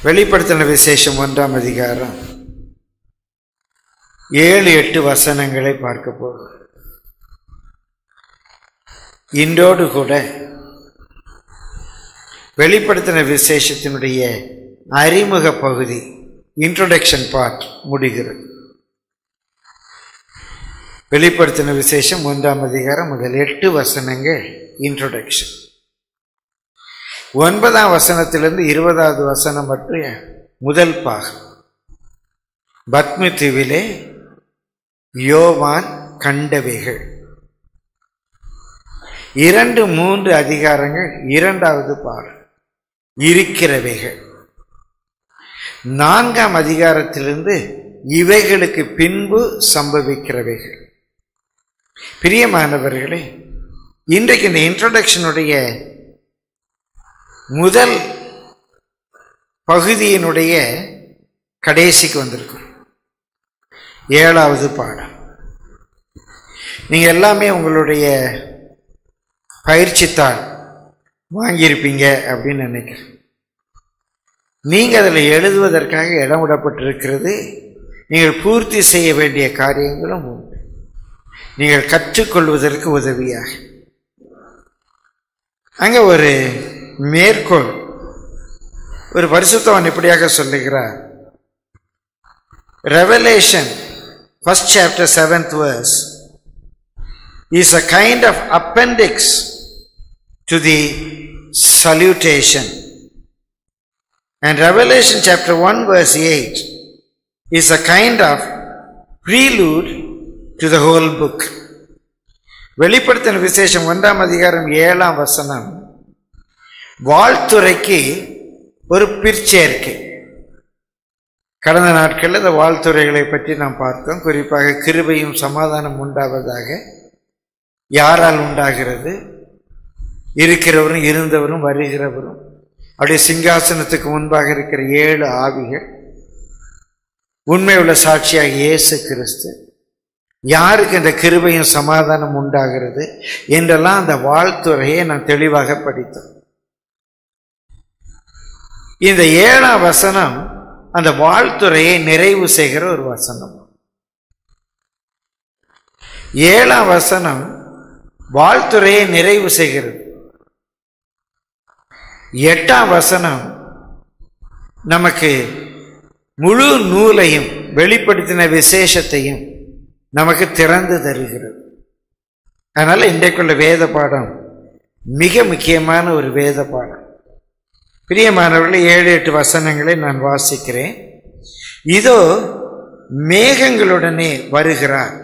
வெளிப்படுத்தின விசேஷம் ஒன்றாம் அதிகாரம் ஏழு எட்டு வசனங்களை பார்க்க போகிறோம் இன்றோடு கூட வெளிப்படுத்தின விசேஷத்தினுடைய அறிமுக பகுதி இன்ட்ரோடக்ஷன் பார்ட் முடிகிறது வெளிப்படுத்தின விசேஷம் ஒன்றாம் அதிகாரம் முதல் எட்டு வசனங்கள் இன்ட்ரோடக்ஷன் ஒன்பதாம் வசனத்திலிருந்து இருபதாவது வசனம் பற்றிய முதல் பாகம் பத்மி தீவிலே யோவான் கண்டவைகள் இரண்டு மூன்று அதிகாரங்கள் இரண்டாவது பாடம் இருக்கிறவைகள் நான்காம் அதிகாரத்திலிருந்து இவைகளுக்கு பின்பு சம்பவிக்கிறவைகள் பிரியமானவர்களே இன்றைக்கு இந்த இன்ட்ரோடக்ஷனுடைய முதல் பகுதியினுடைய கடைசிக்கு வந்திருக்கும் ஏழாவது பாடம் நீங்க எல்லாமே உங்களுடைய பயிற்சித்தாள் வாங்கியிருப்பீங்க அப்படின்னு நினைக்கிறேன் நீங்க அதில் எழுதுவதற்காக இடம் விடப்பட்டிருக்கிறது நீங்கள் பூர்த்தி செய்ய வேண்டிய காரியங்களும் உண்டு நீங்கள் கற்றுக்கொள்வதற்கு உதவியாக அங்க ஒரு மேற்கோள் ஒரு பரிசுத்தவன் இப்படியாக சொல்லுகிறார் revelation first chapter seventh verse is a kind of appendix to the salutation and revelation chapter 1 verse 8 is a kind of prelude to the whole book வெளிப்படுத்தின விசேஷம் ஒன்றாம் அதிகாரம் ஏழாம் வசனம் வாழ்த்துறைக்கு ஒரு பிற்சேர்க்கை கடந்த நாட்களில் இந்த வாழ்த்துறைகளை பற்றி நாம் பார்த்தோம் குறிப்பாக கிருபையும் சமாதானம் உண்டாவதாக யாரால் உண்டாகிறது இருக்கிறவரும் இருந்தவரும் வருகிறவரும் அப்படியே சிங்காசனத்துக்கு முன்பாக இருக்கிற ஏழு ஆவிகள் உண்மை உள்ள சாட்சியாக இயேசு கிறிஸ்து யாருக்கு இந்த கிருபையும் சமாதானம் உண்டாகிறது என்றெல்லாம் அந்த வாழ்த்துறையை நான் தெளிவாக படித்தோம் இந்த ஏழாம் வசனம் அந்த வாழ்த்துறையை நிறைவு செய்கிற ஒரு வசனம் ஏழாம் வசனம் வாழ்த்துறையை நிறைவு செய்கிறது எட்டாம் வசனம் நமக்கு முழு நூலையும் வெளிப்படுத்தின விசேஷத்தையும் நமக்கு திறந்து தருகிறது அதனால இன்றைக்குள்ள வேத பாடம் மிக முக்கியமான ஒரு வேத பாடம் பிரியமானவர்களே ஏழு எட்டு வசனங்களை நான் வாசிக்கிறேன் இதோ மேகங்களுடனே வருகிறார்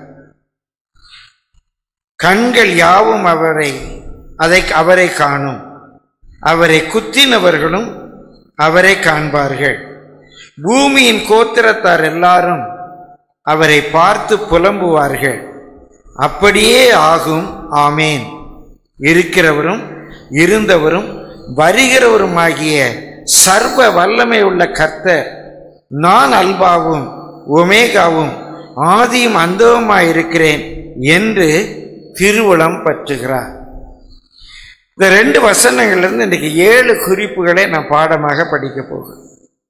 கண்கள் யாவும் அவரை அதை அவரை காணும் அவரை குத்தினவர்களும் அவரை காண்பார்கள் பூமியின் கோத்திரத்தார் எல்லாரும் அவரை பார்த்து புலம்புவார்கள் அப்படியே ஆகும் ஆமேன் இருக்கிறவரும் இருந்தவரும் வருகிறவருமாகிய சர்வ வல்லமை உள்ள கர்த்தர் நான் அல்பாவும் ஒமேகாவும் ஆதியும் அந்தவுமாயிருக்கிறேன் என்று திருவுளம் பற்றுகிறார் இந்த ரெண்டு வசனங்கள்லேருந்து இன்றைக்கு ஏழு குறிப்புகளை நான் பாடமாக படிக்க போகிறேன்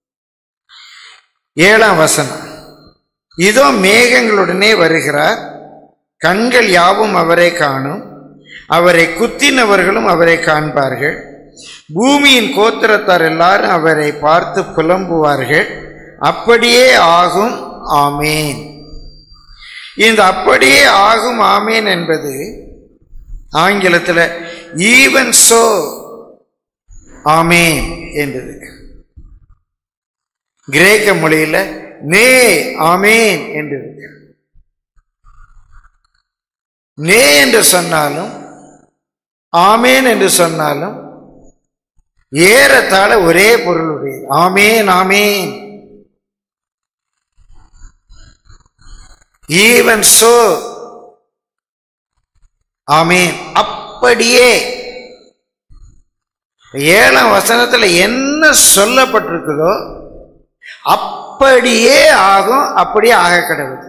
ஏழாம் வசனம் இதோ மேகங்களுடனே வருகிறார் கண்கள் யாவும் அவரை காணும் அவரை குத்தினவர்களும் அவரை காண்பார்கள் பூமியின் கோத்திரத்தார் எல்லாரும் அவரை பார்த்து புலம்புவார்கள் அப்படியே ஆகும் ஆமேன் இந்த அப்படியே ஆகும் ஆமேன் என்பது ஆங்கிலத்தில் ஈவன் சோ ஆமேன் என்றது கிரேக்க மொழியில் நே ஆமேன் என்று இருக்கு நே என்று சொன்னாலும் ஆமேன் என்று சொன்னாலும் ஏறத்தாழ ஒரே பொருள் உடையது ஆமேன் ஆமேன் ஈவன் சோ ஆமேன் அப்படியே ஏழாம் வசனத்துல என்ன சொல்லப்பட்டிருக்குதோ அப்படியே ஆகும் அப்படியே ஆக கிடவுது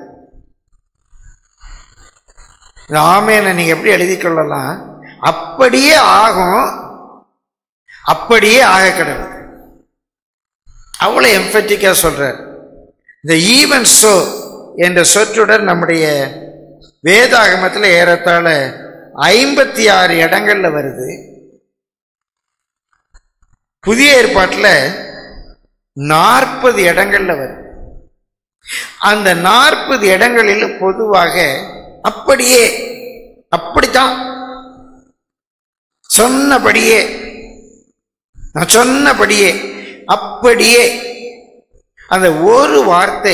இந்த ஆமேனை நீங்க எப்படி எழுதி கொள்ளலாம் அப்படியே ஆகும் அப்படியே ஆக கிடவுது அவ்வளோ எம்பத்திக்காக சொல்றார் இந்த ஈவன் சோ என்ற சொற்றொடர் நம்முடைய வேதாகமத்தில் ஏறத்தாழ ஐம்பத்தி ஆறு இடங்கள்ல வருது புதிய ஏற்பாட்டில் நாற்பது இடங்கள்ல வருது அந்த நாற்பது இடங்களில் பொதுவாக அப்படியே அப்படித்தான் சொன்னபடியே நான் சொன்னபடியே அப்படியே அந்த ஒரு வார்த்தை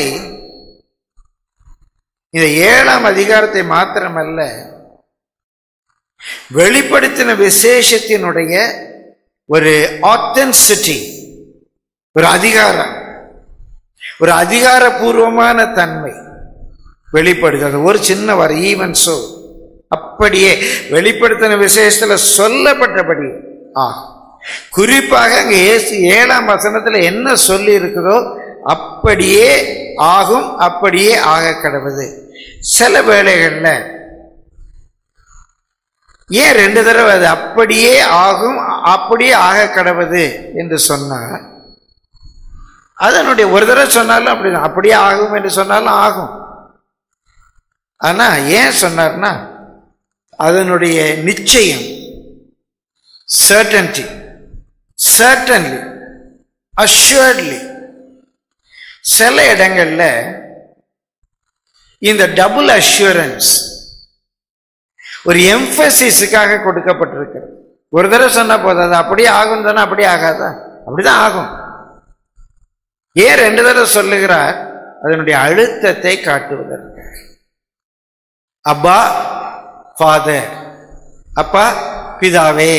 இந்த ஏழாம் அதிகாரத்தை மாத்திரமல்ல வெளிப்படுத்தின விசேஷத்தினுடைய ஒரு ஆத்தென்சிட்டி ஒரு அதிகாரம் ஒரு அதிகாரபூர்வமான தன்மை வெளிப்படுகிறது ஒரு சின்ன வர ஈவன் சோ அப்படியே வெளிப்படுத்தின விசேஷத்துல சொல்லப்பட்டபடி ஆ குறிப்பாக அங்க ஏசு ஏழாம் வசனத்துல என்ன சொல்லி இருக்குதோ அப்படியே ஆகும் அப்படியே ஆக கடவுது சில வேளைகள்ல ஏன் ரெண்டு தடவை அது அப்படியே ஆகும் அப்படியே ஆக கடவுது என்று சொன்னார் அதனுடைய ஒரு தடவை சொன்னாலும் அப்படி அப்படியே ஆகும் என்று சொன்னாலும் ஆகும் ஆனா ஏன் சொன்னார்னா அதனுடைய நிச்சயம் சர்டன்டி சர்டன்லி அஷ்யூர்ட்லி சில இடங்கள்ல இந்த டபுள் அஷ்யூரன்ஸ் ஒரு எம்பசிஸுக்காக கொடுக்கப்பட்டிருக்கிறது ஒரு தடவை சொன்னா போதும் அது அப்படியே ஆகும் தானே அப்படியே ஆகாதா அப்படிதான் ஆகும் ஏன் ரெண்டு தடவை சொல்லுகிறார் அதனுடைய அழுத்தத்தை காட்டுவதற்கு அப்பா ஃபாதர் அப்பா பிதாவே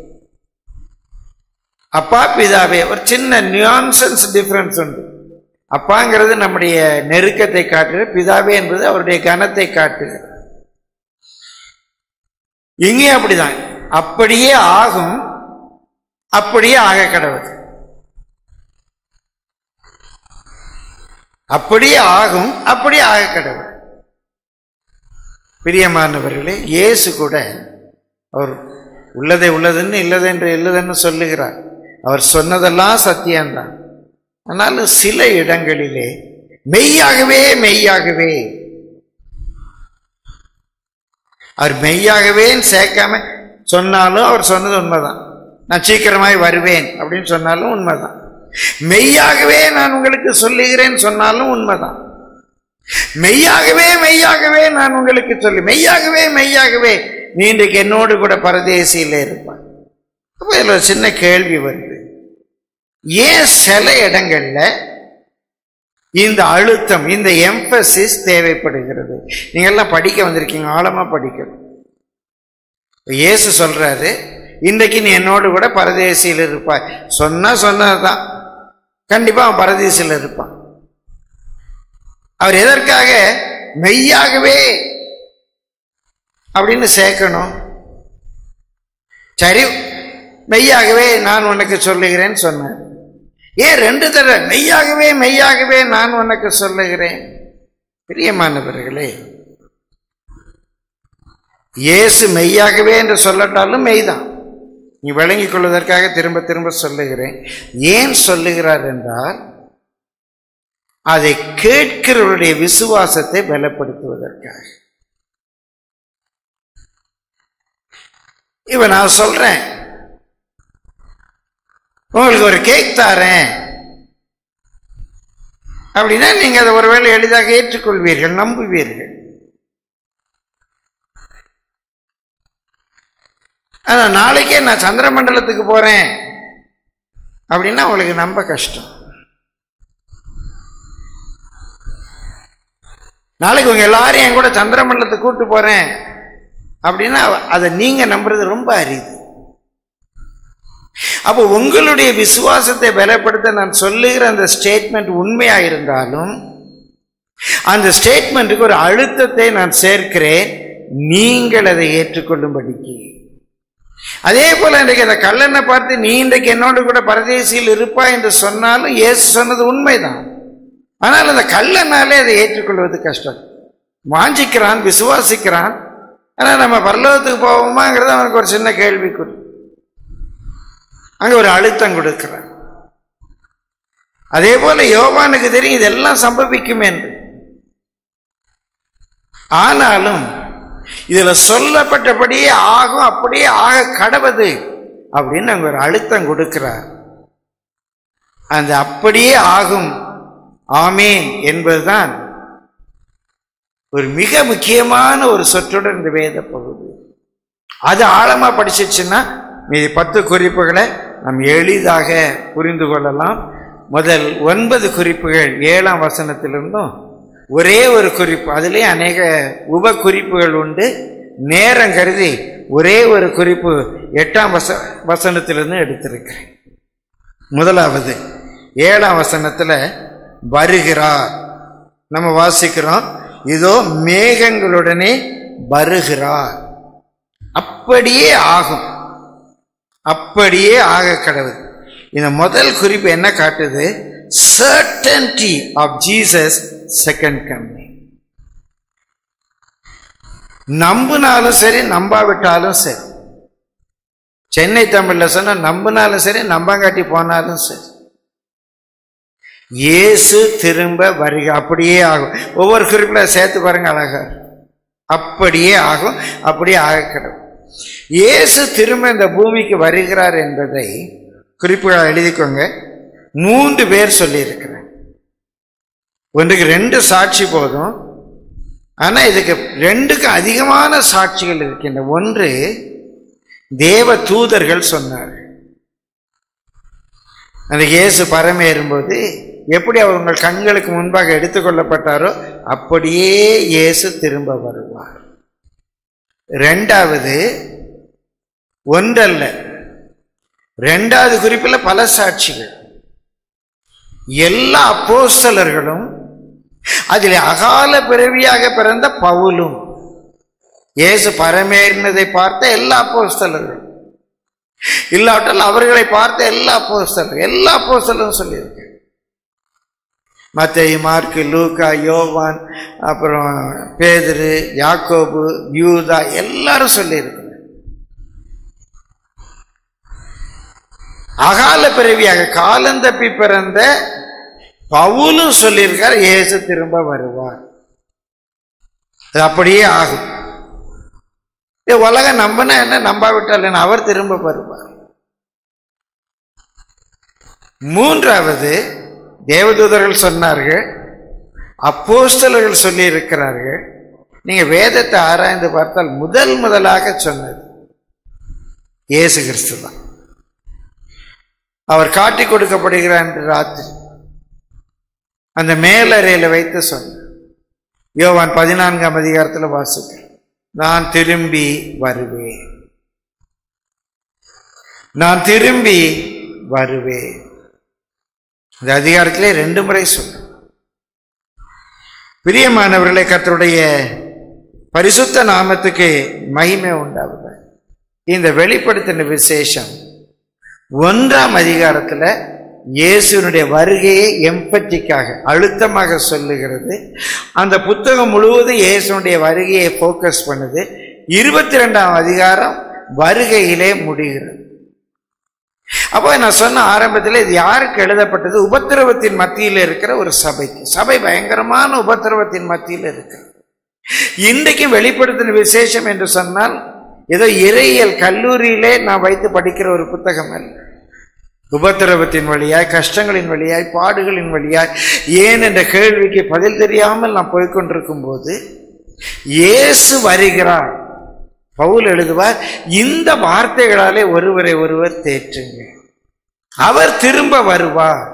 அப்பா பிதாவே ஒரு சின்ன நியான்சன்ஸ் டிஃபரன்ஸ் உண்டு அப்பாங்கிறது நம்முடைய நெருக்கத்தை காட்டுகிறது பிதாவே என்பது அவருடைய கனத்தை காட்டுகிறது இங்கே அப்படிதான் அப்படியே ஆகும் அப்படியே ஆக கடவுது அப்படியே ஆகும் அப்படியே ஆக கடவுள் பிரியமானவர்களே இயேசு கூட அவர் உள்ளதை உள்ளதுன்னு இல்லதென்று இல்லதென்று சொல்லுகிறார் அவர் சொன்னதெல்லாம் சத்தியம்தான் ஆனாலும் சில இடங்களிலே மெய்யாகவே மெய்யாகவே அவர் மெய்யாகவே சேர்க்காம சொன்னாலும் அவர் சொன்னது உண்மைதான் நான் சீக்கிரமாய் வருவேன் அப்படின்னு சொன்னாலும் உண்மைதான் மெய்யாகவே நான் உங்களுக்கு சொல்லுகிறேன் சொன்னாலும் உண்மைதான் மெய்யாகவே மெய்யாகவே நான் உங்களுக்கு சொல்லி மெய்யாகவே மெய்யாகவே நீ இன்றைக்கு என்னோடு கூட பரதேசியில் இருப்பான் அப்ப இதுல ஒரு சின்ன கேள்வி வருது ஏன் சில இடங்கள்ல இந்த அழுத்தம் இந்த எம்பசிஸ் தேவைப்படுகிறது நீங்க எல்லாம் படிக்க வந்திருக்கீங்க ஆழமா படிக்கணும் இயேசு சொல்றாரு இன்றைக்கு நீ என்னோடு கூட பரதேசியில் இருப்பாய் சொன்னா சொன்னதுதான் கண்டிப்பா அவன் பரதேசியில் இருப்பான் அவர் எதற்காக மெய்யாகவே அப்படின்னு சேர்க்கணும் சரி மெய்யாகவே நான் உனக்கு சொல்லுகிறேன் சொன்னேன் ஏன் ரெண்டு தடவை மெய்யாகவே மெய்யாகவே நான் உனக்கு சொல்லுகிறேன் பிரியமானவர்களே இயேசு மெய்யாகவே என்று சொல்லட்டாலும் மெய்தான் நீ விளங்கிக் கொள்வதற்காக திரும்ப திரும்ப சொல்லுகிறேன் ஏன் சொல்லுகிறார் என்றால் அதை கேட்கிறவருடைய விசுவாசத்தை பலப்படுத்துவதற்காக இப்ப நான் சொல்றேன் உங்களுக்கு ஒரு கேக் தாரேன் அப்படின்னா நீங்க அதை ஒருவேளை எளிதாக ஏற்றுக்கொள்வீர்கள் நம்புவீர்கள் ஆனா நாளைக்கே நான் சந்திரமண்டலத்துக்கு போறேன் அப்படின்னா உங்களுக்கு நம்ப கஷ்டம் நாளைக்கு உங்க எல்லாரையும் என் கூட சந்திரமண்டலத்துக்கு கூட்டு போறேன் அப்படின்னா அதை நீங்க நம்புறது ரொம்ப அரிது அப்போ உங்களுடைய விசுவாசத்தை பலப்படுத்த நான் சொல்லுகிற அந்த ஸ்டேட்மெண்ட் உண்மையா இருந்தாலும் அந்த ஸ்டேட்மெண்ட்டுக்கு ஒரு அழுத்தத்தை நான் சேர்க்கிறேன் நீங்கள் அதை ஏற்றுக்கொள்ளும்படிக்கு அதே போல இன்றைக்கு அந்த கல்லனை பார்த்து நீ இன்றைக்கு என்னோடு கூட பரதேசியில் இருப்பா என்று சொன்னாலும் இயேசு சொன்னது உண்மைதான் ஆனால் அந்த கல்லனாலே அதை ஏற்றுக்கொள்வது கஷ்டம் வாஞ்சிக்கிறான் விசுவாசிக்கிறான் ஆனால் நம்ம பரலோகத்துக்கு போவோமாங்கிறது அவனுக்கு ஒரு சின்ன கேள்விக்குறி அங்கே ஒரு அழுத்தம் கொடுக்கிறான் அதே போல யோவானுக்கு தெரியும் இதெல்லாம் சம்பவிக்கும் என்று ஆனாலும் இதுல சொல்லப்பட்டபடியே ஆகும் அப்படியே ஆக கடவுது அப்படின்னு அங்க ஒரு அழுத்தம் கொடுக்கிறார் அந்த அப்படியே ஆகும் ஆமேன் என்பதுதான் ஒரு மிக முக்கியமான ஒரு சொற்றொடர் இந்த வேத பகுதி அது ஆழமா படிச்சிச்சுன்னா மீதி பத்து குறிப்புகளை நாம் எளிதாக புரிந்து கொள்ளலாம் முதல் ஒன்பது குறிப்புகள் ஏழாம் வசனத்திலிருந்தும் ஒரே ஒரு குறிப்பு அதிலே அநேக உப குறிப்புகள் உண்டு நேரம் கருதி ஒரே ஒரு குறிப்பு எட்டாம் வச வசனத்திலிருந்து எடுத்திருக்கிறேன் முதலாவது ஏழாம் வசனத்தில் வருகிறார் நம்ம வாசிக்கிறோம் இதோ மேகங்களுடனே வருகிறார் அப்படியே ஆகும் அப்படியே ஆக கடவுள் இந்த முதல் குறிப்பு என்ன காட்டுது certainty of Jesus second coming நம்பினாலும் சரி நம்பாவிட்டாலும் சரி சென்னை தமிழ்ல சொன்னா நம்பினாலும் சரி நம்பாங்காட்டி போனாலும் சரி இயேசு திரும்ப வருக அப்படியே ஆகும் ஒவ்வொரு குறிப்பில் சேர்த்து பாருங்க அழகா அப்படியே ஆகும் அப்படியே ஆக கிடக்கும் இயேசு திரும்ப இந்த பூமிக்கு வருகிறார் என்பதை குறிப்புகளை எழுதிக்கோங்க மூன்று பேர் சொல்லியிருக்கிறேன் ஒன்றுக்கு ரெண்டு சாட்சி போதும் ஆனா இதுக்கு ரெண்டுக்கு அதிகமான சாட்சிகள் இருக்கின்றன ஒன்று தேவ தூதர்கள் சொன்னார்கள் அந்த இயேசு பரமேறும்போது எப்படி அவர் உங்கள் கண்களுக்கு முன்பாக எடுத்துக்கொள்ளப்பட்டாரோ அப்படியே இயேசு திரும்ப வருவார் ரெண்டாவது ஒன்றல்ல ரெண்டாவது குறிப்பில் பல சாட்சிகள் எல்லா அப்போஸ்தலர்களும் அதில் அகால பிறவியாக பிறந்த பவுலும் இயேசு பரமேறினதை பார்த்த எல்லா அப்போஸ்தலர்களும் இல்லாவிட்டால் அவர்களை பார்த்த எல்லா அப்போஸ்தலர்கள் எல்லா அப்போஸ்தலரும் சொல்லியிருக்க மத்திய மார்க்கு லூக்கா யோவான் அப்புறம் பேதுரு யாக்கோபு யூதா எல்லாரும் சொல்லியிருக்கிறார் அகால பிறவியாக காலந்தப்பி பிறந்த பவுலும் சொல்லியிருக்கார் இயேசு திரும்ப வருவார் அது அப்படியே ஆகும் இது உலகம் நம்பினா என்ன நம்பாவிட்டால் என்ன அவர் திரும்ப வருவார் மூன்றாவது தேவதூதர்கள் சொன்னார்கள் அப்போஸ்தலர்கள் சொல்லி இருக்கிறார்கள் நீங்க வேதத்தை ஆராய்ந்து பார்த்தால் முதல் முதலாக சொன்னது இயேசு கிறிஸ்து தான் அவர் காட்டி கொடுக்கப்படுகிறார் என்று ராத்திரி அந்த மேலறையில வைத்து சொன்னார் யோவான் பதினான்காம் அதிகாரத்தில் வாசிக்கிறேன் நான் திரும்பி வருவேன் நான் திரும்பி வருவேன் இந்த அதிகாரத்திலே ரெண்டு முறை சொல்றேன் பிரியமானவர்களே கர்த்தருடைய பரிசுத்த நாமத்துக்கு மகிமை உண்டாவது இந்த வெளிப்படுத்தின விசேஷம் ஒன்றாம் அதிகாரத்தில் இயேசுனுடைய வருகையை எம்பத்திக்காக அழுத்தமாக சொல்லுகிறது அந்த புத்தகம் முழுவதும் இயேசுனுடைய வருகையை ஃபோக்கஸ் பண்ணுது இருபத்தி ரெண்டாம் அதிகாரம் வருகையிலே முடிகிறது அப்போ நான் சொன்ன ஆரம்பத்தில் இது யாருக்கு எழுதப்பட்டது உபத்திரவத்தின் மத்தியில் இருக்கிற ஒரு சபைக்கு சபை பயங்கரமான உபத்திரவத்தின் மத்தியில் இருக்கு இன்றைக்கும் வெளிப்படுத்தின விசேஷம் என்று சொன்னால் ஏதோ இறையியல் கல்லூரியிலே நான் வைத்து படிக்கிற ஒரு புத்தகம் அல்ல உபத்திரவத்தின் வழியாய் கஷ்டங்களின் வழியாய் பாடுகளின் வழியாய் ஏன் என்ற கேள்விக்கு பதில் தெரியாமல் நான் போய்கொண்டிருக்கும் போது இயேசு வருகிறார் பவுல் எழுதுவார் இந்த வார்த்தைகளாலே ஒருவரை ஒருவர் தேற்றுங்க அவர் திரும்ப வருவார்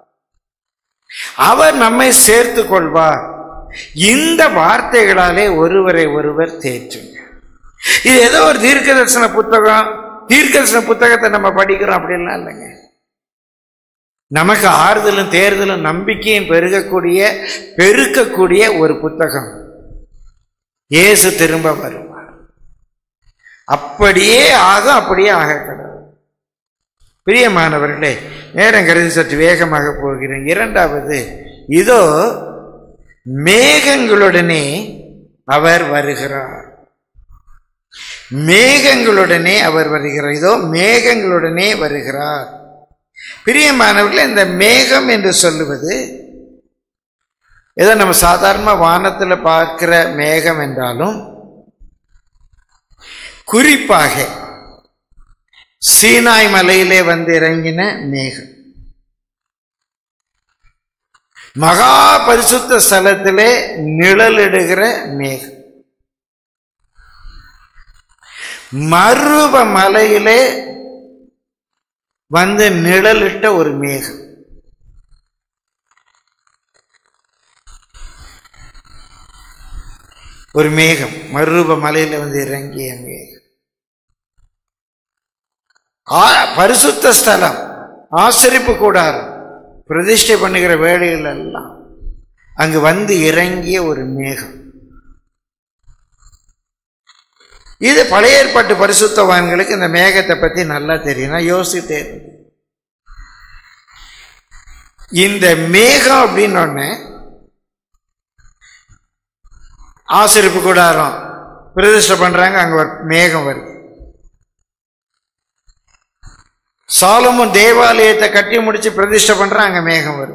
அவர் நம்மை சேர்த்து கொள்வார் இந்த வார்த்தைகளாலே ஒருவரை ஒருவர் தேற்றுங்க இது ஏதோ ஒரு தீர்க்க தரிசன புத்தகம் தீர்க்க தரிசன புத்தகத்தை நம்ம படிக்கிறோம் அப்படின்லாம் இல்லைங்க நமக்கு ஆறுதலும் தேர்தலும் நம்பிக்கையும் பெருகக்கூடிய பெருக்கக்கூடிய ஒரு புத்தகம் இயேசு திரும்ப வருவார் அப்படியே ஆகும் அப்படியே ஆக கடவுள் பிரியமானவர்களே நேரம் கருதி சற்று வேகமாக போகிறேன் இரண்டாவது இதோ மேகங்களுடனே அவர் வருகிறார் மேகங்களுடனே அவர் வருகிறார் இதோ மேகங்களுடனே வருகிறார் பிரியமானவர்களே இந்த மேகம் என்று சொல்லுவது ஏதோ நம்ம சாதாரண வானத்தில் பார்க்கிற மேகம் என்றாலும் குறிப்பாக சீனாய் மலையிலே வந்து இறங்கின மேகம் மகா பரிசுத்த ஸ்தலத்திலே நிழலிடுகிற மேகம் மருவ மலையிலே வந்து நிழலிட்ட ஒரு மேகம் ஒரு மேகம் மருவ மலையில வந்து இறங்கிய மேகம் ஆ- பரிசுத்த ஸ்தலம் ஆசரிப்பு கூடாரம் பிரதிஷ்டை பண்ணுகிற வேலைகள் எல்லாம் அங்கு வந்து இறங்கிய ஒரு மேகம் இது பழைய ஏற்பாட்டு பரிசுத்தவான்களுக்கு இந்த மேகத்தை பத்தி நல்லா தெரியும் நான் யோசிச்சுட்டே இருந்தேன். இந்த மேகம் அப்படின்னு ஒண்ணு ஆசிரிப்பு கூடாரம் பிரதிஷ்டை பண்றாங்க அங்க ஒரு மேகம் வருது சாலமோன் தேவாலயத்தை கட்டி முடிச்சு பிரதிஷ்டை பண்றான் அங்க மேகம் வருது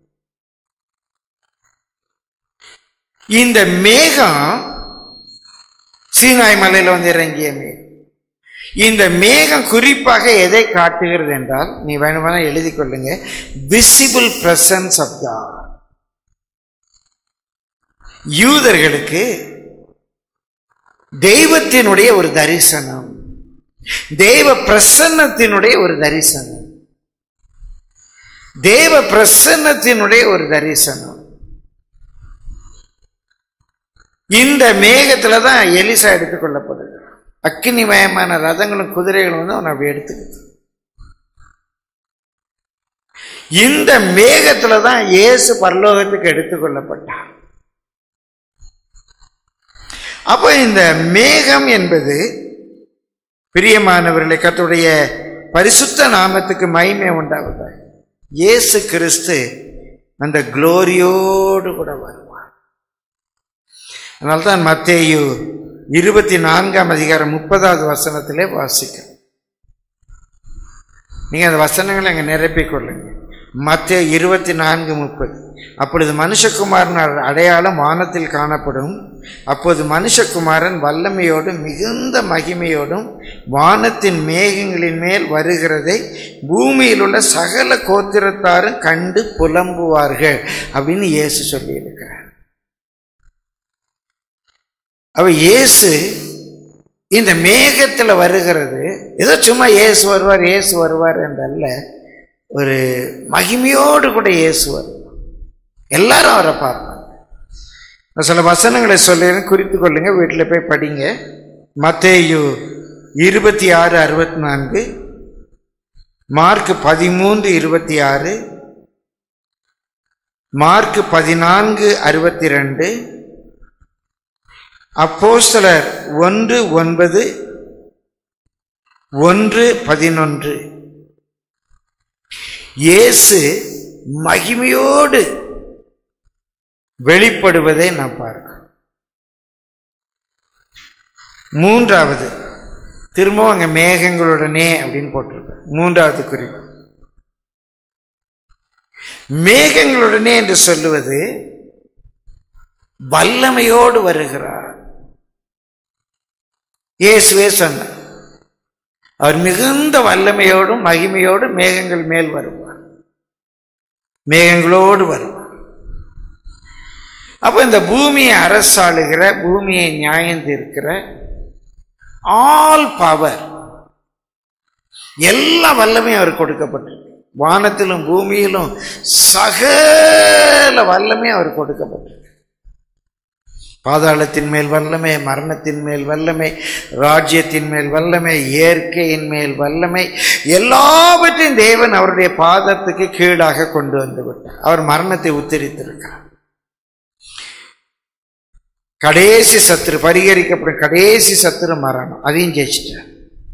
இந்த மேகம் சீனாய் மலையில வந்து இறங்கிய மேகம் இந்த மேகம் குறிப்பாக எதை காட்டுகிறது என்றால் நீ வேணுமானா எழுதி கொள்ளுங்க விசிபிள் பிரசன்ஸ் ஆஃப் God யூதர்களுக்கு தெய்வத்தினுடைய ஒரு தரிசனம் தேவ பிரசன்னத்தினுடைய ஒரு தரிசனம் தேவ பிரசன்னத்தினுடைய ஒரு தரிசனம் இந்த மேகத்துல தான் எலிசா எடுத்துக்கொள்ளப்படுது அக்கினிமயமான ரதங்களும் குதிரைகளும் வந்து அவன் அப்படி எடுத்துக்கிது இந்த மேகத்துல தான் இயேசு பரலோகத்துக்கு எடுத்துக்கொள்ளப்பட்டார் அப்போ இந்த மேகம் என்பது பிரியமானவர்களை கர்த்தருடைய பரிசுத்த நாமத்துக்கு மகிமை உண்டாவதாக இயேசு கிறிஸ்து அந்த குளோரியோடு கூட வருவார் அதனால்தான் மத்தேயு இருபத்தி நான்காம் அதிகாரம் முப்பதாவது வசனத்திலே வாசிக்க நீங்க அந்த வசனங்களை அங்க நிரப்பிக் கொள்ளுங்க மத்திய இருபத்தி நான்கு முப்பது அப்பொழுது மனுஷகுமாரன் அடையாளம் வானத்தில் காணப்படும் அப்போது மனுஷகுமாரன் வல்லமையோடும் மிகுந்த மகிமையோடும் வானத்தின் மேகங்களின் மேல் வருகிறதை பூமியில் உள்ள சகல கோத்திரத்தாரும் கண்டு புலம்புவார்கள் அப்படின்னு இயேசு சொல்லியிருக்கிறார் அவ இயேசு இந்த மேகத்துல வருகிறது ஏதோ சும்மா இயேசு வருவார் இயேசு வருவார் என்றல்ல ஒரு மகிமையோடு கூட இயேசு வருவார் எல்லாரும் அவரை பார்ப்பாங்க நான் சில வசனங்களை சொல்லுறேன் குறித்து கொள்ளுங்க வீட்டில் போய் படிங்க மத்தேயு இருபத்தி ஆறு அறுபத்தி நான்கு மார்க் பதிமூன்று இருபத்தி ஆறு மார்க் பதினான்கு அறுபத்தி ரெண்டு அப்போஸ்தலர் ஒன்று ஒன்பது ஒன்று பதினொன்று இயேசு மகிமையோடு வெளிப்படுவதை நாம் பார்க்கிறோம் மூன்றாவது திரும்பவும் அங்க மேகங்களுடனே அப்படின்னு போட்டிருக்க மூன்றாவது குறிப்பு மேகங்களுடனே என்று சொல்லுவது வல்லமையோடு வருகிறார் இயேசுவே சொன்னார் அவர் மிகுந்த வல்லமையோடும் மகிமையோடும் மேகங்கள் மேல் வருவார் மேகங்களோடு வருவார் அப்ப இந்த பூமியை அரசாளுகிற பூமியை நியாயம் தீர்க்கிற ஆல் பவர் எல்லா வல்லமையும் அவர் கொடுக்கப்பட்டிருக்கு வானத்திலும் பூமியிலும் சகல வல்லமையும் அவர் கொடுக்கப்பட்டிருக்கு பாதாளத்தின் மேல் வல்லமை மரணத்தின் மேல் வல்லமை ராஜ்யத்தின் மேல் வல்லமை இயற்கையின் மேல் வல்லமை எல்லாவற்றையும் தேவன் அவருடைய பாதத்துக்கு கீழாக கொண்டு வந்து விட்டார் அவர் மரணத்தை உத்தரித்திருக்கிறார் கடைசி சத்துரு பரிகரிக்கப்படும் கடைசி சத்துரு மரணம் அதையும் ஜெயிச்சிட்டார்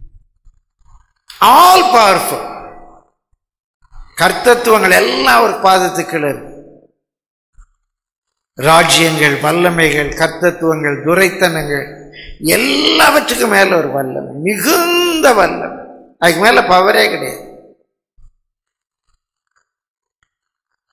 ஆல் பவர்ஃபுல் கர்த்தத்துவங்கள் எல்லாம் ஒரு பாதத்துக்கு கீழே இருக்கு ராஜ்யங்கள் வல்லமைகள் கர்த்தத்துவங்கள் துரைத்தனங்கள் எல்லாவற்றுக்கும் மேல ஒரு வல்லமை மிகுந்த வல்லமை அதுக்கு மேல பவரே கிடையாது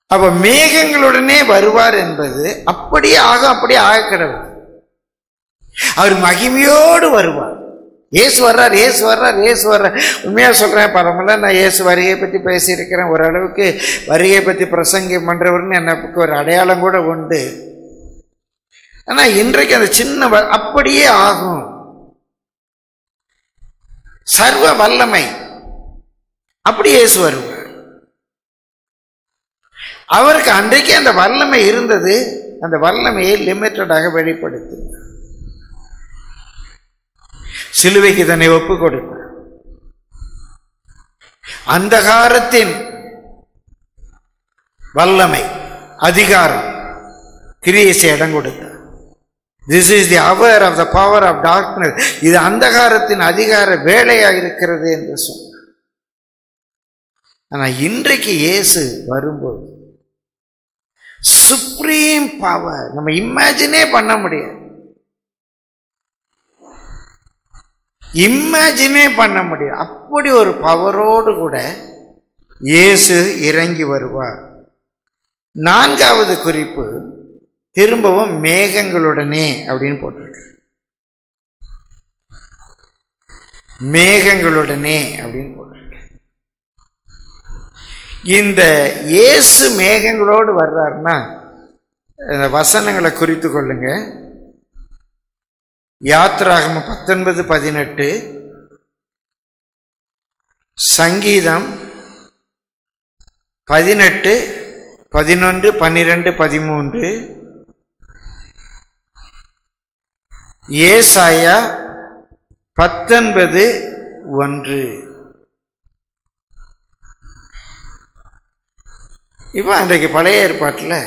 அப்ப மேகங்களுடனே வருவார் என்பது அப்படியே ஆகும் அப்படியே ஆக கிடவு அவர் மகிமையோடு வருவார் இயேசு வர்றார் இயேசு வர்றார் இயேசு வர்றார் உண்மையா சொல்றேன் பரமல நான் இயேசு வருகையை பற்றி பேசியிருக்கிறேன் ஓரளவுக்கு வருகையை பற்றி பிரசங்கம் பண்றவர்னு எனக்கு ஒரு அடையாளம் கூட உண்டு ஆனா இன்றைக்கு அந்த சின்ன வ- அப்படியே ஆகும் சர்வ வல்லமை அப்படி இயேசு வருவார் அவருக்கு அன்றைக்கு அந்த வல்லமை இருந்தது அந்த வல்லமையை லிமிட்டடாக வெளிப்படுத்தினார் சிலுவைக்கு தன்னை ஒப்பு கொடுத்தார் அந்தகாரத்தின் வல்லமை அதிகாரம் கிரியேசை இடம் கொடுத்தார் this is the hour of the power of darkness இது அந்தகாரத்தின் அதிகார வேலையாக இருக்கிறது என்று சொன்னார் ஆனா இன்றைக்கு இயேசு வரும்போது சுப்ரீம் பவர் நம்ம இமேஜினே பண்ண முடியாது இமேஜினே பண்ண முடியாது அப்படி ஒரு பவரோடு கூட இயேசு இறங்கி வருவார் நான்காவது குறிப்பு திரும்பவும் மேகங்களுடனே அப்படின்னு போட்டிருக்கு மேகங்களுடனே அப்படின்னு போட்டிருக்கு இந்த இயேசு மேகங்களோடு வர்றாருன்னா இந்த வசனங்களை குறித்து கொள்ளுங்க யாத்ராகம பத்தொன்பது பதினெட்டு சங்கீதம் பதினெட்டு பதினொன்று பன்னிரெண்டு பதிமூன்று ஏசாயா பத்தொன்பது ஒன்று இப்போ அன்றைக்கு பழைய ஏற்பாட்டில்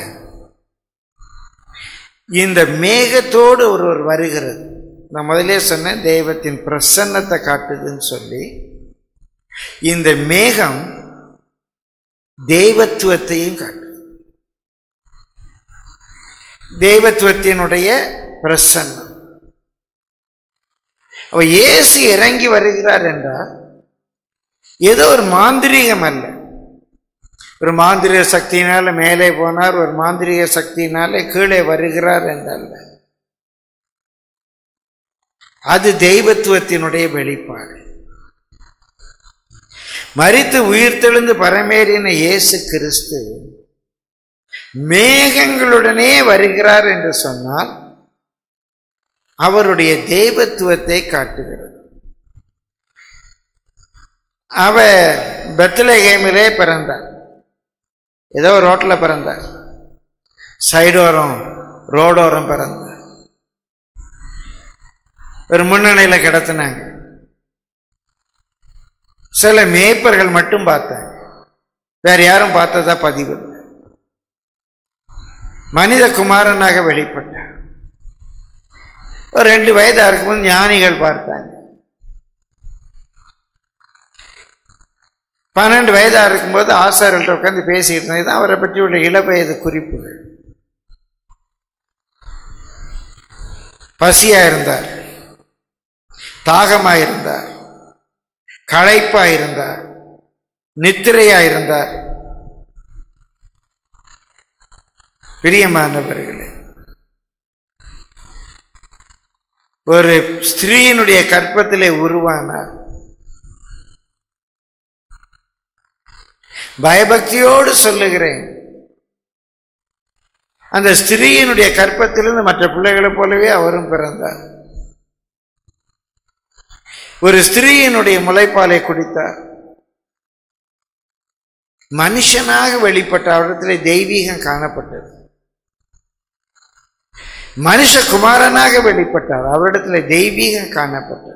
இந்த மேகத்தோடு ஒருவர் வருகிறது நான் முதலே சொன்னேன் தெய்வத்தின் பிரசன்னத்தை காட்டுதுன்னு சொல்லி இந்த மேகம் தெய்வத்துவத்தையும் காட்டுது தெய்வத்துவத்தினுடைய பிரசன்னம் அவ இயேசு இறங்கி வருகிறார் என்றால் ஏதோ ஒரு மாந்திரீகம் அல்ல ஒரு மாந்திரிக சக்தியினால மேலே போனார் ஒரு மாந்திரிக சக்தியினால கீழே வருகிறார் என்றல்ல அது தெய்வத்துவத்தினுடைய வெளிப்பாடு மரித்து உயிர்த்தெழுந்து பரமேறின இயேசு கிறிஸ்து மேகங்களுடனே வருகிறார் என்று சொன்னால் அவருடைய தெய்வத்துவத்தை காட்டுகிறது அவர் பெத்லஹேமிலே பிறந்தார் ஏதோ ஒரு ரோட்டில் பிறந்தார் சைடோரம் ரோடோரம் பிறந்தார் ஒரு முன்னணியில் கிடத்தினாங்க சில மேய்ப்பர்கள் மட்டும் பார்த்தாங்க வேற யாரும் பார்த்ததா பதிவு இல்லை. மனித குமாரனாக வெளிப்பட்டார் ஒரு ரெண்டு வயதா இருக்கும்போது ஞானிகள் பார்த்தாங்க பன்னெண்டு வயதா இருக்கும்போது ஆசாரியர்கள்ட்ட உட்காந்து பேசிட்டு இருந்தது தான் அவரை பற்றி உள்ள இளவயது குறிப்புகள் பசியா இருந்தார் தாகமா இருந்தார் களைப்பா இருந்தார் நித்திரையா இருந்தார் பிரியமானவர்களே ஒரு ஸ்திரீயினுடைய கற்பத்திலே உருவானார் பயபக்தியோடு சொல்லுகிறேன் அந்த ஸ்திரீயினுடைய கற்பத்திலிருந்து மற்ற பிள்ளைகளைப் போலவே அவரும் பிறந்தார் ஒரு ஸ்திரீயினுடைய முளைப்பாலை குடித்தார் மனுஷனாக வெளிப்பட்ட அவரிடத்திலே தெய்வீகம் காணப்பட்டது மனுஷகுமாரனாக வெளிப்பட்டார் அவரிடத்தில் தெய்வீகம் காணப்பட்டது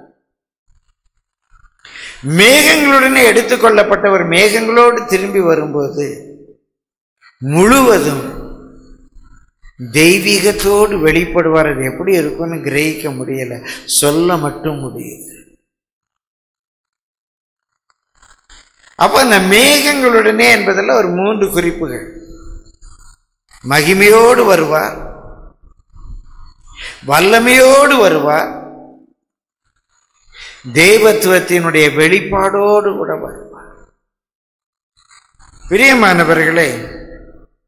மேகங்களுடனே எடுத்துக்கொள்ளப்பட்ட ஒரு மேகங்களோடு திரும்பி வரும்போது முழுவதும் தெய்வீகத்தோடு வெளிப்படுவார் அது எப்படி இருக்கும்னு கிரகிக்க முடியல சொல்ல மட்டும் முடியுது அப்ப அந்த மேகங்களுடனே என்பதில் ஒரு மூன்று குறிப்புகள் மகிமையோடு வருவார் வல்லமையோடு வருவார் தெய்வத்துவத்தினுடைய வெளிப்பாடோடு கூட வருவார் பிரியமானவர்களே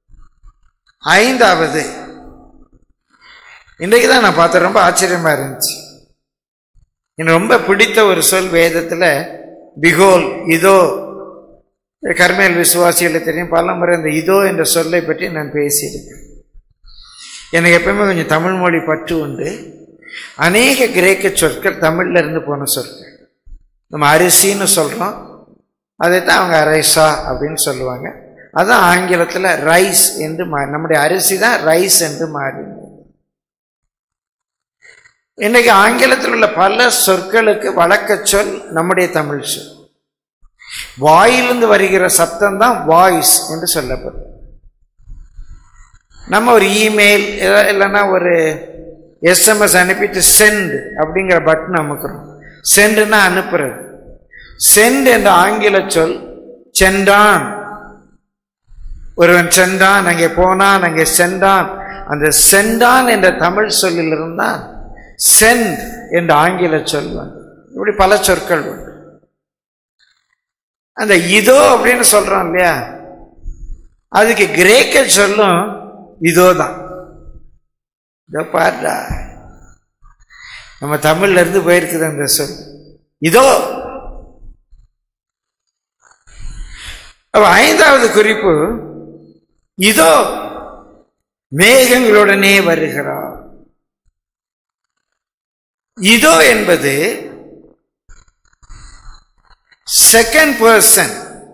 ஐந்தாவது இன்றைக்கு தான் நான் பார்த்தேன் ரொம்ப ஆச்சரியமா இருந்துச்சு எனக்கு ரொம்ப பிடித்த ஒரு சொல் வேதத்தில் பிகோல் இதோ கர்மேல் விசுவாசிகளை தெரியும் பல முறை இந்த இதோ என்ற சொல்லை பற்றி நான் பேசியிருக்கேன் எனக்கு எப்பவுமே கொஞ்சம் தமிழ் மொழி பற்று உண்டு அநேக கிரேக்க சொற்கள் தமிழ்ல இருந்து போன சொற்கள் நம்ம அரிசின்னு சொல்றோம் அதை தான் அவங்க அரைசா அப்படின்னு சொல்லுவாங்க அதான் ஆங்கிலத்தில் ரைஸ் என்று மாறி நம்முடைய அரிசி தான் ரைஸ் என்று மாறினது இன்னைக்கு ஆங்கிலத்தில் உள்ள பல சொற்களுக்கு வழக்க சொல் நம்முடைய தமிழ் சொல் வாயிலிருந்து வருகிற சப்தம் தான் வாய்ஸ் என்று சொல்லப்படும் நம்ம ஒரு இமெயில் இல்லைன்னா ஒரு எஸ்எம்எஸ் அனுப்பிட்டு சென்ட் அப்படிங்கிற பட்டன் அமுக்கிறோம் சென்ட்னா அனுப்புறது சென்ட் என்ற ஆங்கில சொல் சென்றான் ஒருவன் சென்றான் அங்கே போனான் அங்கே சென்றான் அந்த சென்றான் என்ற தமிழ் சொல்லில் இருந்தால் சென்ட் என்ற ஆங்கில சொல் வந்து இப்படி பல சொற்கள் உண்டு அந்த இதோ அப்படின்னு சொல்றோம் இல்லையா அதுக்கு கிரேக்க சொல்லும் இதோ தான் இதோ பாருடா நம்ம தமிழ்ல இருந்து போயிருக்குது அந்த சொல் இதோ அப்ப ஐந்தாவது குறிப்பு இதோ மேகங்களுடனே வருகிறார் இதோ என்பது செகண்ட் பர்சன்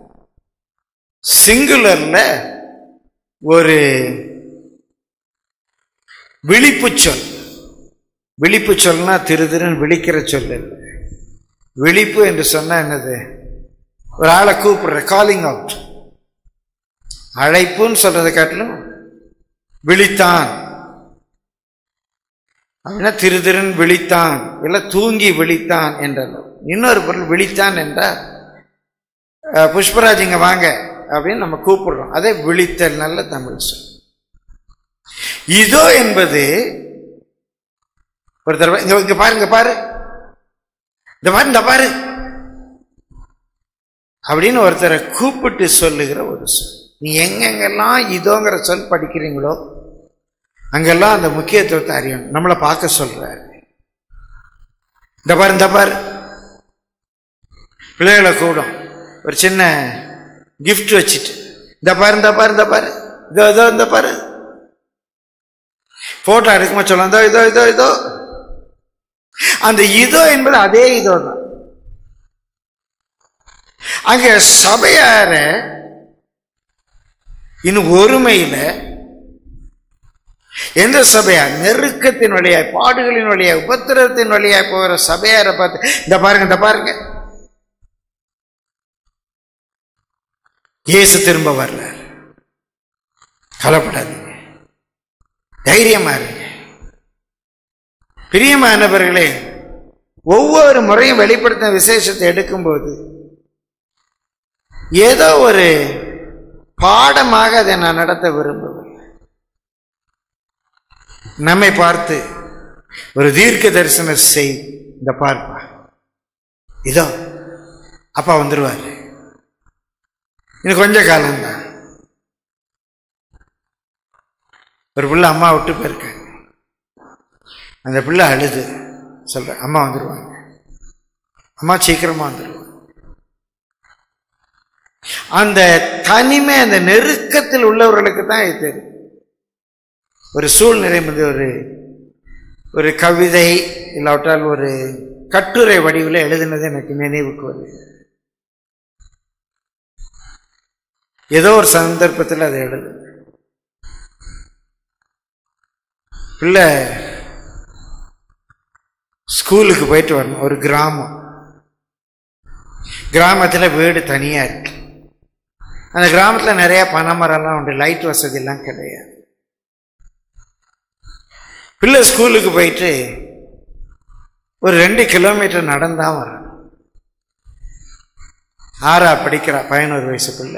சிங்குலர்ல ஒரு விழிப்பு சொல் விழிப்பு சொல்னா திரு திருன்னு விழிக்கிற சொல் இல்லை விழிப்பு என்று சொன்னா என்னது ஒரு ஆளை கூப்பிடுற காலிங் அவுட் அழைப்புன்னு சொல்றதை காட்டிலும் விழித்தான் அப்படின்னா திரு திருன் விழித்தான் இல்லை தூங்கி விழித்தான் என்றாலும் இன்னொரு பொருள் விழித்தான் என்றால் அஹ், புஷ்பராஜ் இங்க வாங்க அப்படின்னு நம்ம கூப்பிடுறோம் அதே விழித்தல் நல்ல தமிழ் சொல் இதோ என்பது ஒரு தடவை இங்க இங்க பாரு இங்க பாரு இந்த பாரு இந்த பாரு அப்படின்னு ஒருத்தரை கூப்பிட்டு சொல்லுகிற ஒரு சொல் நீ எங்கெங்கெல்லாம் இதோங்கிற சொல் படிக்கிறீங்களோ அங்கெல்லாம் அந்த முக்கியத்துவத்தை அறியணும் நம்மளை பார்க்க சொல்றாரு இந்த பாரு இந்த பாரு பிள்ளைகளை கூடும் ஒரு சின்ன gift வச்சுட்டு இந்த பாரு இந்த பாரு இந்த பாரு இதோ இதோ இந்த பாரு போட்டோ எடுக்குமா சொல்லலாம் இதோ இதோ இதோ இதோ அந்த இதோ என்பது அதே இதோ தான் அங்க சபையார இன்னும் ஒருமையில எந்த சபையார் நெருக்கத்தின் வழியாய் பாடுகளின் வழியாய் உபத்திரத்தின் வழியாய் போகிற சபையாரை பார்த்து இந்த பாருங்க இந்த பாருங்க இயேசு திரும்ப வர்றார் கவலைப்படாதீங்க தைரியமா இருங்க பிரியமானவர்களே ஒவ்வொரு முறையும் வெளிப்படுத்தின விசேஷத்தை எடுக்கும்போது ஏதோ ஒரு பாடமாக அதை நான் நடத்த விரும்புவேன் நம்மை பார்த்து ஒரு தீர்க்க தரிசன செய் இந்த பார்ப்பா இதோ அப்பா வந்துருவாரு இன்னும் கொஞ்ச காலம்தான் ஒரு பிள்ளை அம்மா விட்டு போயிருக்காங்க அந்த பிள்ளை அழுது சொல்ற அம்மா வந்துருவாங்க அம்மா சீக்கிரமா வந்துருவாங்க அந்த தனிமை அந்த நெருக்கத்தில் உள்ளவர்களுக்கு தான் இது தெரியும் ஒரு சூழ்நிலை வந்து ஒரு ஒரு கவிதை இல்லாவிட்டால் ஒரு கட்டுரை வடிவில் எழுதினது எனக்கு நினைவுக்கு வருது ஏதோ ஒரு சந்தர்ப்பத்தில் அதை எழுது பிள்ளை ஸ்கூலுக்கு போயிட்டு வரணும் ஒரு கிராமம் கிராமத்தில் வீடு தனியாக இருக்கு அந்த கிராமத்தில் நிறைய பனைமரம்லாம் உண்டு லைட் வசதியெல்லாம் கிடையாது பிள்ளை ஸ்கூலுக்கு போயிட்டு ஒரு ரெண்டு கிலோமீட்டர் நடந்தான் வரணும் ஆறா படிக்கிறா பதினோரு வயசு பிள்ளை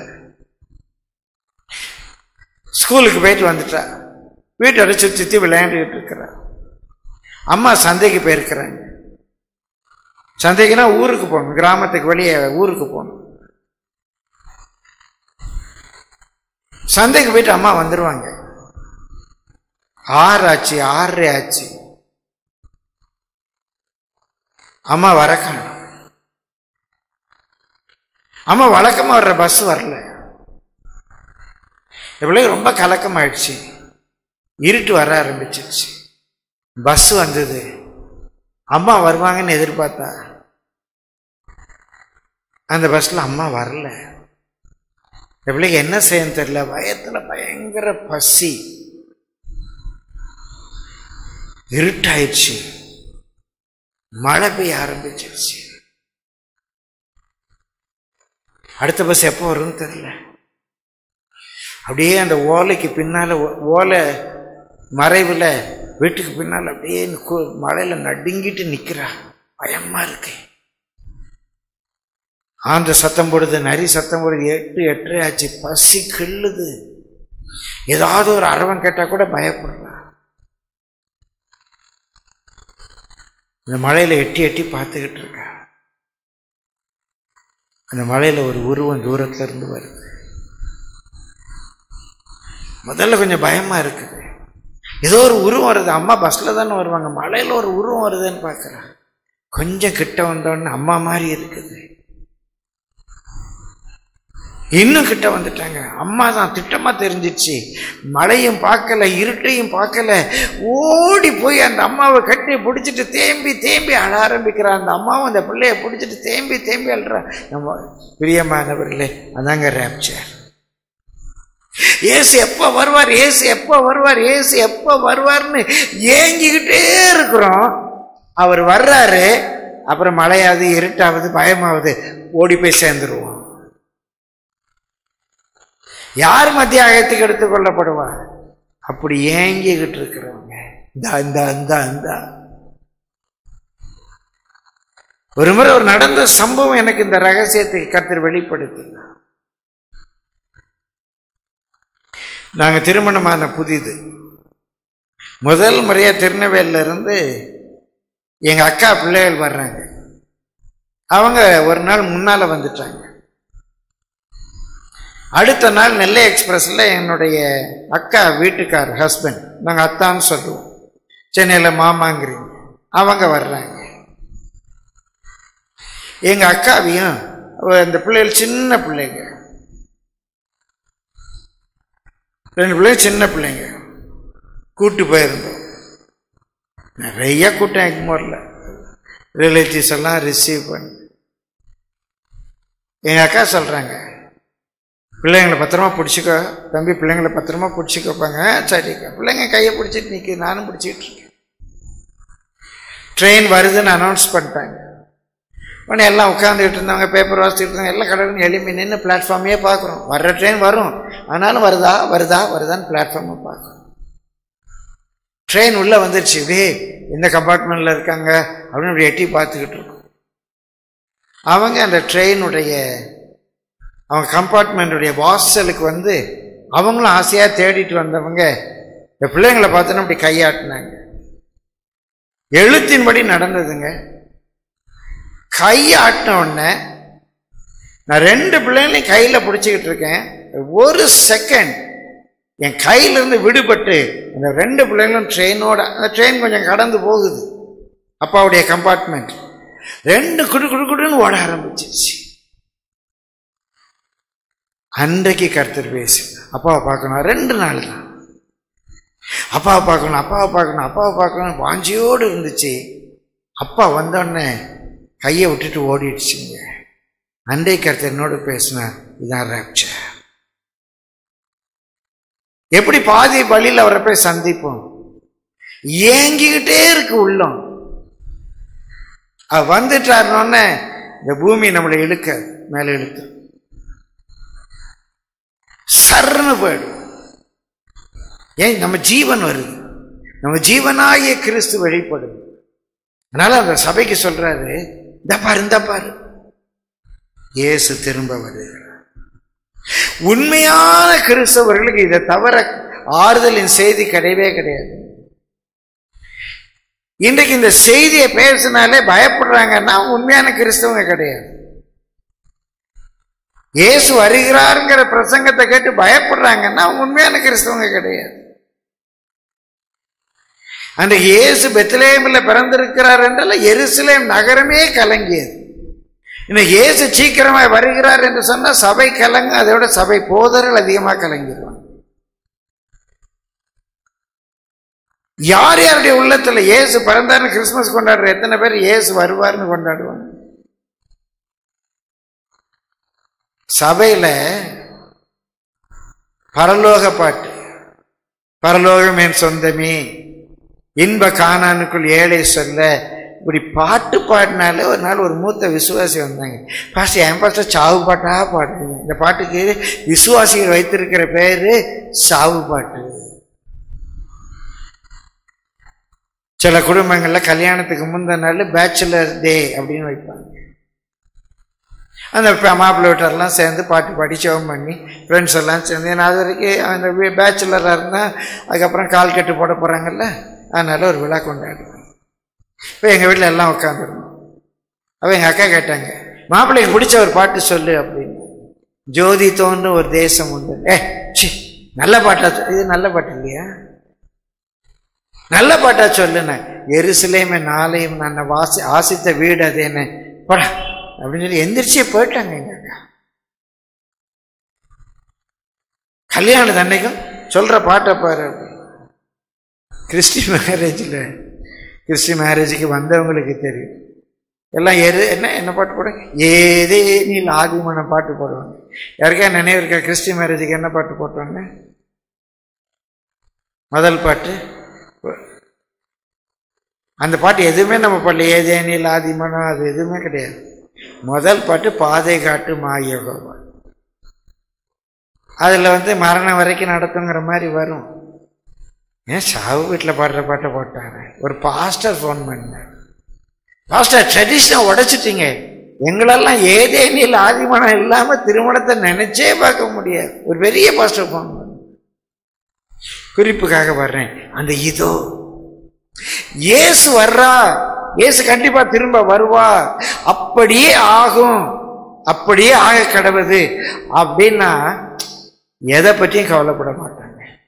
ஸ்கூலுக்கு போயிட்டு வந்துட்டா வீட்டோட சுற்றி சுற்றி விளையாண்டுக்கிட்டு இருக்கிறா அம்மா சந்தைக்கு போயிருக்கிறாங்க சந்தைக்குனா ஊருக்கு போகணும் கிராமத்துக்கு வெளியே ஊருக்கு போகணும் சந்தைக்கு போயிட்டு அம்மா வந்துடுவாங்க ஆறு ஆச்சு ஆறரை ஆச்சு அம்மா வர காணோம் அம்மா வழக்கமா வர்ற பஸ் வரல இவ்வளவு ரொம்ப கலக்கமாயிடுச்சு இருட்டு வர ஆரம்பிச்சிருச்சு பஸ் வந்தது அம்மா வருவாங்கன்னு எதிர்பார்த்தா அந்த பஸ்ல அம்மா வரல எவ்வளவு என்ன செய்யணும் தெரியல பயத்துல பயங்கர பசி இருட்டாயிடுச்சு மழை பெய்ய ஆரம்பிச்சிருச்சு அடுத்த பஸ் எப்போ வரும்னு தெரியல அப்படியே அந்த ஓலைக்கு பின்னால ஓ- ஓலை மறைவில் வீட்டுக்கு பின்னால் அப்படியே கு- மழையில நடுங்கிட்டு நிக்கிறா பயமா இருக்கு ஆந்த சத்தம் போடுது நரி சத்தம் போடுது எட்டு எட்டரை ஆச்சு பசி கிள்ளுது ஏதாவது ஒரு அரவம் கேட்டா கூட பயப்படுறா இந்த மழையில எட்டி எட்டி பார்த்துக்கிட்டு இருக்கா அந்த மழையில ஒரு உருவம் தூரத்துல இருந்து வருது முதல்ல கொஞ்சம் பயமா இருக்குது ஏதோ ஒரு உருவம் வருது அம்மா பஸ்ல தானே வருவாங்க மழையில ஒரு உருவம் வருதுன்னு பார்க்கறா கொஞ்சம் கிட்ட வந்தோடனே அம்மா மாதிரி இருக்குது இன்னும் கிட்ட வந்துட்டாங்க அம்மா தான் திட்டமா தெரிஞ்சிச்சு மழையும் பார்க்கல இருட்டையும் பார்க்கல ஓடி போய் அந்த அம்மாவை கட்டி பிடிச்சிட்டு தேம்பி தேம்பி அழ ஆரம்பிக்கிறா அந்த அம்மாவும் அந்த பிள்ளைய பிடிச்சிட்டு தேம்பி தேம்பி அழுறா நம்ம பிரியமானவர்களே அதாங்க ரேப்சர் ஏசு எப்போ வருவார் ஏசு எப்போ வருவார் ஏசு எப்போ வருவார்னு ஏங்கிக்கிட்டே இருக்கிறோம் அவர் வர்றாரு அப்புறம் மழையாவது இருட்டாவது பயமாவது ஓடி போய் சேர்ந்துருவோம் யார் மத்தியாகத்துக்கு எடுத்துக் கொள்ளப்படுவார் அப்படி ஏங்கிக்கிட்டு இருக்கிறவங்க இந்த இந்த இந்த இந்த ஒரு முறை ஒரு நடந்த சம்பவம் எனக்கு இந்த ரகசியத்தை கர்த்தர் வெளிப்படுத்தினார் நாங்க திருமணமான புதிது முதல் முறையா திருநெல்வேலியில இருந்து எங்க அக்கா பிள்ளைகள் வர்றாங்க அவங்க ஒரு நாள் முன்னால வந்துட்டாங்க அடுத்த நாள் நெல்லை எக்ஸ்பிரஸ்ல என்னுடைய அக்கா வீட்டுக்கார் ஹஸ்பண்ட் நாங்க அத்தான்னு சொல்லுவோம் சென்னையில மாமாங்கிறீங்க அவங்க வர்றாங்க எங்க அக்காவையும் அவ- இந்த பிள்ளைகள் சின்ன பிள்ளைங்க ரெண்டு பிள்ளைங்க சின்ன பிள்ளைங்க கூட்டு போயிருந்தோம் நிறைய கூட்டம் எக்மோரில் ரிலேட்டிவ்ஸ் எல்லாம் ரிசீவ் பண்ணி எங்கள் அக்கா சொல்கிறாங்க பிள்ளைங்களை பத்திரமா பிடிச்சிக்கோ தம்பி பிள்ளைங்களை பத்திரமா பிடிச்சிக்கோப்பாங்க சரிக்கா பிள்ளைங்க கையை பிடிச்சிட்டு நிற்க நானும் பிடிச்சிட்டு இருக்கேன் ட்ரெயின் வருதுன்னு அனௌன்ஸ் பண்ணிட்டாங்க உடனே எல்லாம் உட்காந்துக்கிட்டு இருந்தாங்க பேப்பர் வாசிச்சுட்டு இருந்தாங்க எல்லாம் கடவுள் எளிமை நின்று பிளாட்ஃபார்மையே பார்க்குறோம் வர்ற ட்ரெயின் வரும் ஆனாலும் வருதா வருதா வருதான்னு பிளாட்ஃபார்மை பார்க்குறோம் ட்ரெயின் உள்ளே வந்துருச்சு டே எந்த கம்பார்ட்மெண்ட்டில் இருக்காங்க அப்படின்னு இப்படி எட்டி பார்த்துக்கிட்டு இருக்கோம் அவங்க அந்த ட்ரெயினுடைய அவங்க கம்பார்ட்மெண்ட்டுடைய வாசலுக்கு வந்து அவங்களும் ஆசையாக தேடிட்டு வந்தவங்க இந்த பிள்ளைங்களை பார்த்தோன்னா அப்படி கையாட்டினாங்க எழுத்தின்படி நடந்ததுங்க கை ஆட்டின உடனே நான் ரெண்டு பிள்ளைங்களையும் கையில் பிடிச்சிக்கிட்டு இருக்கேன் ஒரு செகண்ட் என் கையிலிருந்து விடுபட்டு அந்த ரெண்டு பிள்ளைங்களும் ட்ரெயினோட அந்த ட்ரெயின் கொஞ்சம் கடந்து போகுது அப்பாவுடைய கம்பார்ட்மெண்ட் ரெண்டு குடு குடு குடுன்னு ஓட ஆரம்பிச்சிருச்சு அன்றைக்கு கர்த்தர் பேசு அப்பாவை பார்க்கணும் ரெண்டு நாள் தான் அப்பாவை பார்க்கணும் அப்பாவை பார்க்கணும் அப்பாவை பார்க்கணும் வாஞ்சியோடு இருந்துச்சு அப்பா வந்தோடனே கையை விட்டுட்டு ஓடிடுச்சுங்க அன்றை கருத்து என்னோடு பேசினார் இதான் ரேப்சர் எப்படி பாதி வழியில் அவரை போய் சந்திப்போம் ஏங்கிக்கிட்டே இருக்கு உள்ளம் அவர் வந்துட்டாருனோடனே இந்த பூமி நம்மளை இழுக்க மேலே இழுத்து சர்ன்னு போயிடும் ஏன் நம்ம ஜீவன் வருது நம்ம ஜீவனாகிய கிறிஸ்து வெளிப்படுது அதனால அந்த சபைக்கு சொல்றாரு இந்த பாரு இந்த பாரு இயேசு திரும்ப வருகிறார் உண்மையான கிறிஸ்தவர்களுக்கு இதை தவிர ஆறுதலின் செய்தி கிடையவே கிடையாது இன்றைக்கு இந்த செய்தியை பேசினாலே பயப்படுறாங்கன்னா உண்மையான கிறிஸ்தவங்க கிடையாது இயேசு வருகிறாருங்கிற பிரசங்கத்தை கேட்டு பயப்படுறாங்கன்னா உண்மையான கிறிஸ்தவங்க கிடையாது அன்றைக்கு இயேசு பெத்லேமில் பிறந்திருக்கிறார் என்றால் எருசலேம் நகரமே கலங்கியது இன்னைக்கு இயேசு சீக்கிரமாய் வருகிறார் என்று சொன்னால் சபை கலங்க அதோட சபை போதர்கள் அதிகமாக கலங்கிடுவாங்க யார் யாருடைய உள்ளத்துல இயேசு பிறந்தார்னு கிறிஸ்துமஸ் கொண்டாடுற எத்தனை பேர் இயேசு வருவார்னு கொண்டாடுவாங்க சபையில பரலோக பாட்டு பரலோகம் என் சொந்தமே இன்ப காணானுக்குள் ஏழை சொல்ல இப்படி பாட்டு பாடினாலே ஒரு நாள் ஒரு மூத்த விசுவாசி வந்தாங்க பாஸ்டர் என் பாஸ்டர் சாவு பாட்டா பாடுறீங்க இந்த பாட்டுக்கு விசுவாசிகள் வைத்திருக்கிற பேரு சாவு பாட்டு சில குடும்பங்கள்ல கல்யாணத்துக்கு முந்தின நாள் பேச்சுலர் டே அப்படின்னு வைப்பாங்க அந்த ப- மாப்பிள்ளை வீட்டாரெல்லாம் சேர்ந்து பாட்டு பாடி ஜெபம் பண்ணி ஃப்ரெண்ட்ஸ் எல்லாம் சேர்ந்து ஏன்னா அது வரைக்கும் அந்த பேச்சுலராக இருந்தால் அதுக்கப்புறம் கால் கட்டு போட போகிறாங்கல்ல அதனால ஒரு விழா கொண்டாடுவாங்க இப்போ எங்கள் வீட்டில் எல்லாம் உட்காந்துருந்தோம் அப்போ எங்கள் அக்கா கேட்டாங்க மாப்பிள்ளைக்கு பிடிச்ச ஒரு பாட்டு சொல்லு அப்படின்னு ஜோதி தோன்றும் ஒரு தேசம் உண்டு ஏ சி நல்ல பாட்டா சொ- இது நல்ல பாட்டு இல்லையா நல்ல பாட்டா சொல்லுனேன் எருசலேமே நாளையும் நான் வாசி ஆசித்த வீடு அது என்ன படா அப்படின்னு சொல்லி எந்திரிச்சே போயிட்டாங்க எங்க அக்கா கல்யாணம் அன்னைக்கும் சொல்ற பாட்டை பாரு அப்படின்னு. கிறிஸ்டி மேரேஜில் கிறிஸ்டி மேரேஜுக்கு வந்தவங்களுக்கு தெரியும் எல்லாம் எரு என்ன என்ன பாட்டு போடுங்க ஏதே நீ ஆதிமான பாட்டு போடுவாங்க யாருக்கா நினைவு இருக்கா கிறிஸ்டி மேரேஜுக்கு என்ன பாட்டு போட்டாங்க முதல் பாட்டு அந்த பாட்டு எதுவுமே நம்ம பாடல ஏதேனில் ஆதிமனம் அது எதுவுமே கிடையாது முதல் பாட்டு பாதை காட்டு மாயோகவா அதில் வந்து மரணம் வரைக்கும் நடத்துங்கிற மாதிரி வரும் ஏன் சாவு வீட்டில் பாடுற பாட்டை போட்டாரு ஒரு பாஸ்டர் ஃபோன் பண்ணார் பாஸ்டர் ட்ரெடிஷனை உடைச்சிட்டீங்க எங்களெல்லாம் ஏதேனில் ஆதிமனம் இல்லாமல் திருமணத்தை நினைச்சே பார்க்க முடியாது ஒரு பெரிய பாஸ்டர் ஃபோன் பண்ண குறிப்புக்காக வர்றேன் அந்த இதோ இயேசு வர்றா இயேசு கண்டிப்பா திரும்ப வருவா அப்படியே ஆகும் அப்படியே ஆக கடவுது அப்படின்னா எதை பற்றியும் கவலைப்பட மாட்டாங்க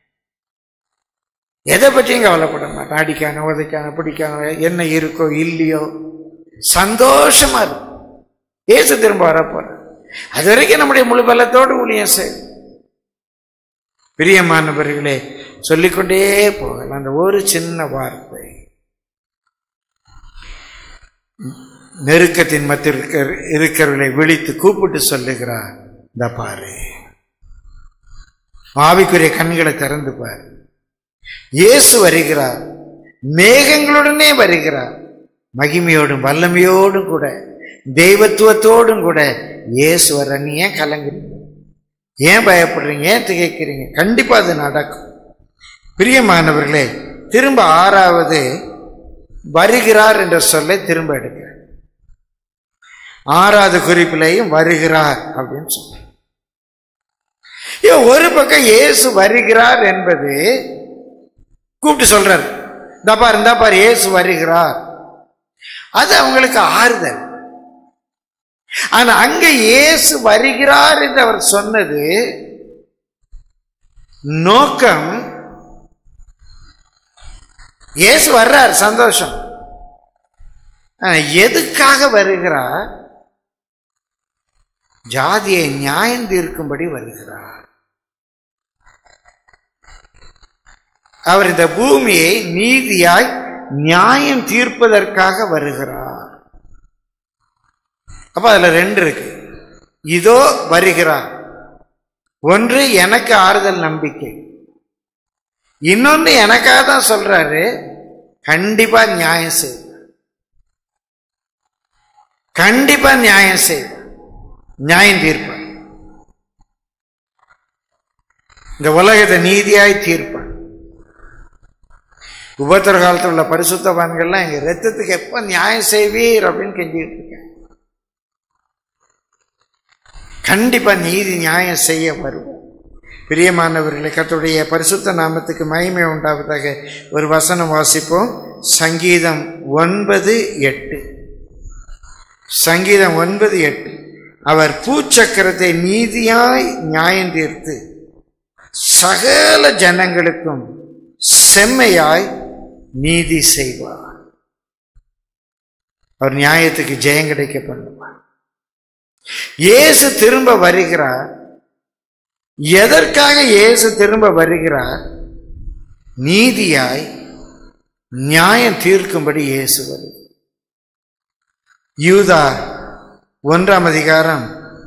எதை பற்றியும் கவலைப்பட மாட்டான் அடிக்கான உதைக்கான பிடிக்கான என்ன இருக்கோ இல்லையோ சந்தோஷமா இருக்கும் இயேசு திரும்ப வரப்போற அது வரைக்கும் நம்முடைய முழு பலத்தோடு ஊழியம் செய்யும் பிரியமானவர்களே சொல்லிக்கொண்டே போகலாம் அந்த ஒரு சின்ன வார்த்தை நெருக்கத்தின் மத்திய இருக்கிற இருக்கிறவர்களை விழித்து கூப்பிட்டு சொல்லுகிறார் இந்த பாரு ஆவிக்குரிய கண்களை திறந்து பாரு இயேசு வருகிறார் மேகங்களுடனே வருகிறார் மகிமையோடும் வல்லமையோடும் கூட தெய்வத்துவத்தோடும் கூட இயேசு வர்ற நீ ஏன் கலங்குறீங்க ஏன் பயப்படுறீங்க ஏன் திகைக்கிறீங்க கண்டிப்பா அது நடக்கும் பிரியமானவர்களே திரும்ப ஆறாவது வருகிறார் என்ற சொல்லை திரும்ப எடுக்க ஆறாவது குறிப்பிலையும் வருகிறார் அப்படின்னு சொல்ற இவன் ஒரு பக்கம் இயேசு வருகிறார் என்பது கூப்பிட்டு சொல்றாரு இந்த பார் இந்த பார் இயேசு வருகிறார் அது அவங்களுக்கு ஆறுதல் ஆனா அங்க இயேசு வருகிறார் என்று அவர் சொன்னது நோக்கம் இயேசு வர்றார் சந்தோஷம் ஆனா எதுக்காக வருகிறார் ஜாதியை நியாயம் தீர்க்கும்படி வருகிறார் அவர் இந்த பூமியை நீதியாய் நியாயம் தீர்ப்பதற்காக வருகிறார் அப்ப அதுல ரெண்டு இருக்கு இதோ வருகிறார் ஒன்று எனக்கு ஆறுதல் நம்பிக்கை இன்னொன்று எனக்காக தான் சொல்றாரு கண்டிப்பா நியாயம் செய்வார் கண்டிப்பா நியாயம் செய்வார் நியாயம் தீர்ப்பார் இந்த உலகத்தை நீதியாய் தீர்ப்பார் உபத்திர காலத்தில் உள்ள பரிசுத்தவான்கள்லாம் எங்க ரத்தத்துக்கு எப்ப நியாயம் செய்வீர் அப்படின்னு கெஞ்சிட்டு இருக்கேன் கண்டிப்பா நீதி நியாயம் செய்ய வருவோம் பிரியமானவர்களே கர்த்தருடைய பரிசுத்த நாமத்துக்கு மகிமை உண்டாவதாக ஒரு வசனம் வாசிப்போம் சங்கீதம் ஒன்பது எட்டு சங்கீதம் ஒன்பது எட்டு அவர் பூச்சக்கரத்தை நீதியாய் நியாயம் தீர்த்து சகல ஜனங்களுக்கும் செம்மையாய் நீதி செய்வார் அவர் நியாயத்துக்கு ஜெயம் கிடைக்க பண்ணுவார் இயேசு திரும்ப வருகிறார் எதற்காக இயேசு திரும்ப வருகிறார் நீதியாய் நியாயம் தீர்க்கும்படி இயேசு வருகிறார் யூதா ஒன்றாம் அதிகாரம்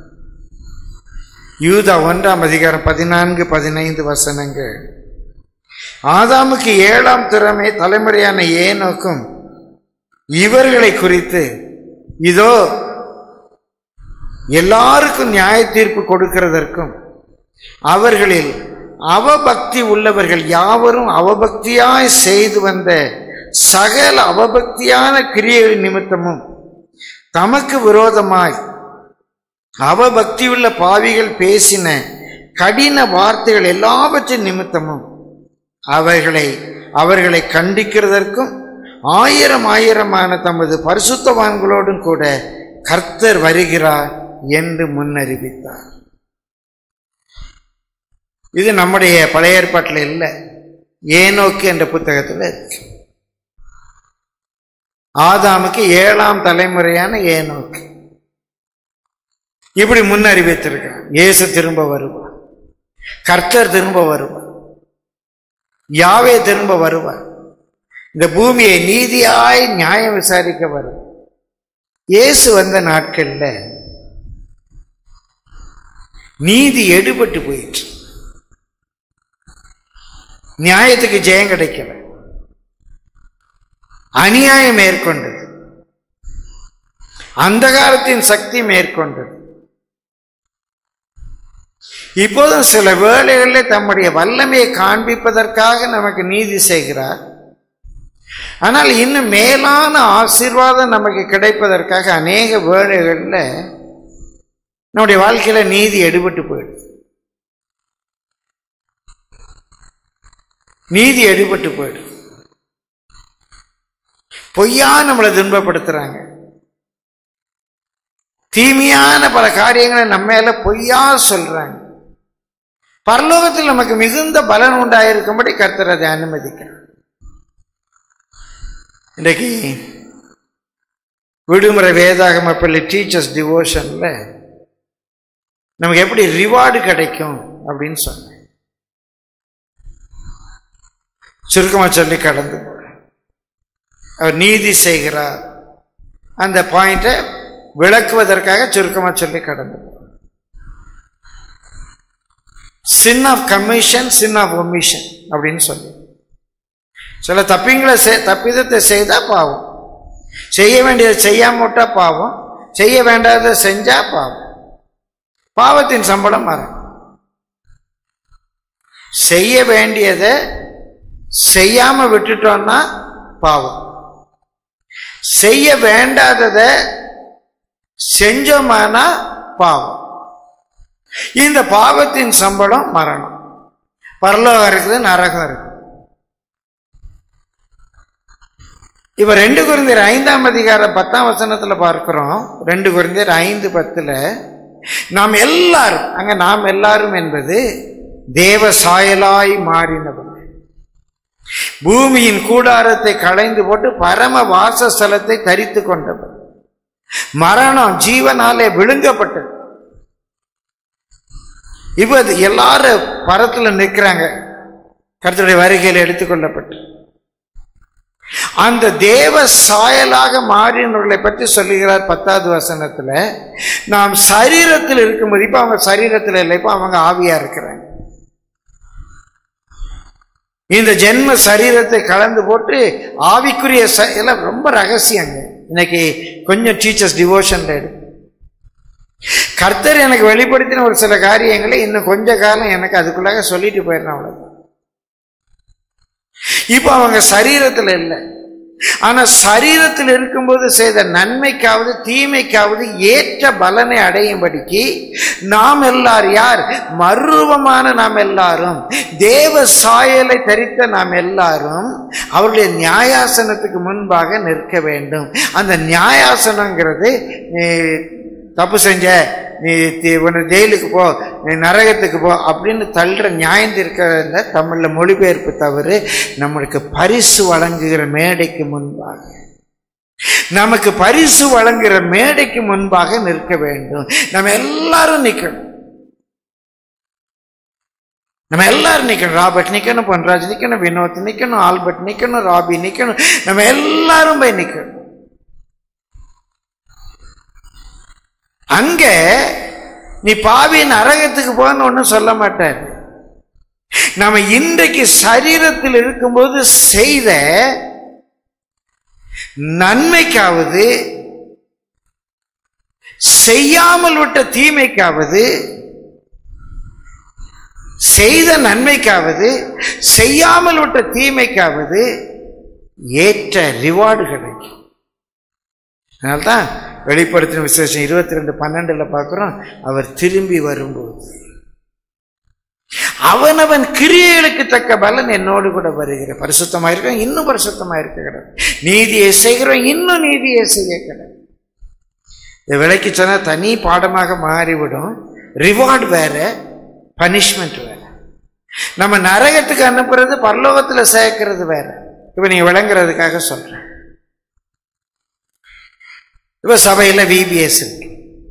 யூதா ஒன்றாம் அதிகாரம் பதினான்கு பதினைந்து வசனங்கள் ஆதாமுக்கு ஏழாம் திறமை தலைமுறையான ஏனோக்கும் இவர்களை குறித்து இதோ எல்லாருக்கும் நியாய தீர்ப்பு கொடுக்கிறதற்கும் அவர்களில் அவபக்தி உள்ளவர்கள் யாவரும் அவபக்தியாய் செய்து வந்த சகல அவபக்தியான கிரியைகள் நிமித்தமும் தமக்கு விரோதமாய் அவபக்தியுள்ள பாவிகள் பேசின கடின வார்த்தைகள் எல்லாவற்றின் நிமித்தமும் அவர்களை அவர்களை கண்டிக்கிறதற்கும் ஆயிரம் ஆயிரமான தமது பரிசுத்தவான்களோடும் கூட கர்த்தர் வருகிறார் என்று முன்னறிவித்தார் இது நம்முடைய பழைய ஏற்பாட்டில் இல்லை ஏனோக்கு என்ற புத்தகத்தில் இருக்கு ஆதாமுக்கு ஏழாம் தலைமுறையான ஏனோக்கு இப்படி முன்னறிவித்திருக்கிறார் இயேசு திரும்ப வருவார் கர்த்தர் திரும்ப வருவார் யாவே திரும்ப வருவார் இந்த பூமியை நீதியாய் நியாயம் விசாரிக்க வரும் இயேசு வந்த நாட்கள்ல நீதி எடுபட்டு போயிற்று நியாயத்துக்கு ஜெயம் கிடைக்கல அநியாயம் மேற்கொண்டது அந்தகாரத்தின் சக்தி மேற்கொண்டது இப்போதும் சில வேளைகளில் தம்முடைய வல்லமையை காண்பிப்பதற்காக நமக்கு நீதி செய்கிறார் ஆனால் இன்னும் மேலான ஆசீர்வாதம் நமக்கு கிடைப்பதற்காக அநேக வேளைகளில் நம்முடைய வாழ்க்கையில நீதி எடுபட்டு போயிடுது நீதி எடுபட்டு போயிடுது பொய்யா நம்மளை துன்பப்படுத்துறாங்க தீமையான பல காரியங்களை நம்ம மேல பொய்யா சொல்றாங்க பரலோகத்தில் நமக்கு மிகுந்த பலன் உண்டாயிருக்கும்படி கர்த்தர் அதை அனுமதிக்கிறார் இன்றைக்கு விடுமுறை வேதாகம பள்ளி டீச்சர்ஸ் டிவோஷன்ல நமக்கு எப்படி ரிவார்டு கிடைக்கும் அப்படின்னு சொன்னேன் சுருக்கமா சொல்லி கடந்து போறேன். அவர் நீதி செய்கிறார் அந்த பாயிண்டை விளக்குவதற்காக சுருக்கமா சொல்லி கடந்து போறேன். Sin of commission sin of omission அப்படின்னு சொல்லி சில தப்பிங்களை செய் தப்பிதத்தை செய்தா பாவம் செய்ய வேண்டியதை செய்யாம விட்டா பாவம் செய்ய வேண்டாததை செஞ்சா பாவம் பாவத்தின் சம்பளம் வரும் செய்ய வேண்டியதை செய்யாம விட்டுட்டோம்னா பாவம் செய்ய வேண்டாததை செஞ்சோமானா பாவம் இந்த பாவத்தின் சம்பளம் மரணம் பரலோகம் இருக்குது நரகம் இருக்குது இப்ப ரெண்டு குருந்தர் ஐந்தாம் அதிகாரம் பத்தாம் வசனத்துல பார்க்கிறோம் ரெண்டு குருந்தர் ஐந்து பத்துல நாம் எல்லாரும் அங்க நாம் எல்லாரும் என்பது தேவ சாயலாய் மாறினவர் பூமியின் கூடாரத்தை களைந்து போட்டு பரம வாசஸ்தலத்தை தரித்து கொண்டவர் மரணம் ஜீவனாலே விழுங்கப்பட்டது இப்ப அது எல்லாரும் பரத்துல நிற்கிறாங்க கருத்துடைய வருகையில் எடுத்துக்கொள்ளப்பட்டு அந்த தேவ சாயலாக மாறினவர்களை பற்றி சொல்லுகிறார் பத்தாவது வசனத்துல நாம் சரீரத்தில் இருக்கும்போது இப்ப அவங்க சரீரத்தில் இல்லை இப்ப அவங்க ஆவியா இருக்கிறாங்க இந்த ஜென்ம சரீரத்தை கலந்து போட்டு ஆவிக்குரிய ச- எல்லாம் ரொம்ப ரகசியங்க இன்னைக்கு கொஞ்சம் டீச்சர்ஸ் டிவோஷன்ல எடு கர்த்தர் எனக்கு வெளிப்படுத்தின ஒரு சில காரியங்களை இன்னும் கொஞ்ச காலம் எனக்கு அதுக்குள்ளாக சொல்லிட்டு போயிடணும் அவ்வளவுதான் இப்போ அவங்க சரீரத்தில் இல்லை ஆனா சரீரத்தில் இருக்கும்போது செய்த நன்மைக்காவது தீமைக்காவது ஏற்ற பலனை அடையும்படிக்கு நாம் எல்லாரும் யார் மறுரூபமான நாம் எல்லாரும் தேவ சாயலை தரித்த நாம் எல்லாரும் அவருடைய நியாயாசனத்துக்கு முன்பாக நிற்க வேண்டும் அந்த நியாயாசனங்கிறது eh, தப்பு செஞ்ச நீ தி- உன்னை ஜெயிலுக்கு போ நீ நரகத்துக்கு போ அப்படின்னு தள்ளுற நியாயம் இருக்கிற தமிழில் மொழிபெயர்ப்பு தவறு நம்மளுக்கு பரிசு வழங்குகிற மேடைக்கு முன்பாக நமக்கு பரிசு வழங்குகிற மேடைக்கு முன்பாக நிற்க வேண்டும் நம்ம எல்லாரும் நிற்கணும் நம்ம எல்லாரும் நிக்கணும் ராபர்ட் நிக்கணும் பொன்ராஜ் நிக்கணும் வினோத் நிக்கணும் ஆல்பர்ட் நிக்கணும் ராபி நிக்கணும் நம்ம எல்லாரும் போய் நிக்கணும் அங்க நீ பாவி நரகத்துக்கு போன்னு ஒன்றும் சொல்ல மாட்டார் நம்ம இன்றைக்கு சரீரத்தில் இருக்கும்போது செய்த நன்மைக்காவது செய்யாமல் விட்ட தீமைக்காவது செய்த நன்மைக்காவது செய்யாமல் விட்ட தீமைக்காவது ஏற்ற ரிவார்டு கிடைக்கும் அதனால்தான் வெளிப்படுத்தின விசேஷம் இருபத்தி ரெண்டு பன்னெண்டுல பார்க்கிறோம் அவர் திரும்பி வரும்போது அவனவன் கிரியைகளுக்கு தக்க பலன் என்னோடு கூட வருகிற பரிசுத்தமா இருக்க இன்னும் பரிசுத்தமா இருக்க கிடையாது நீதியை செய்கிறோம் இன்னும் நீதியை செய்ய கிடையாது இதை விலைக்கு சொன்னா தனி பாடமாக மாறிவிடும் ரிவார்டு வேற பனிஷ்மெண்ட் வேற நம்ம நரகத்துக்கு அனுப்புறது பரலோகத்துல சேர்க்கிறது வேற இப்ப நீங்க விளங்குறதுக்காக சொல்றேன் இப்ப சபையில விபிஎஸ் இருக்கு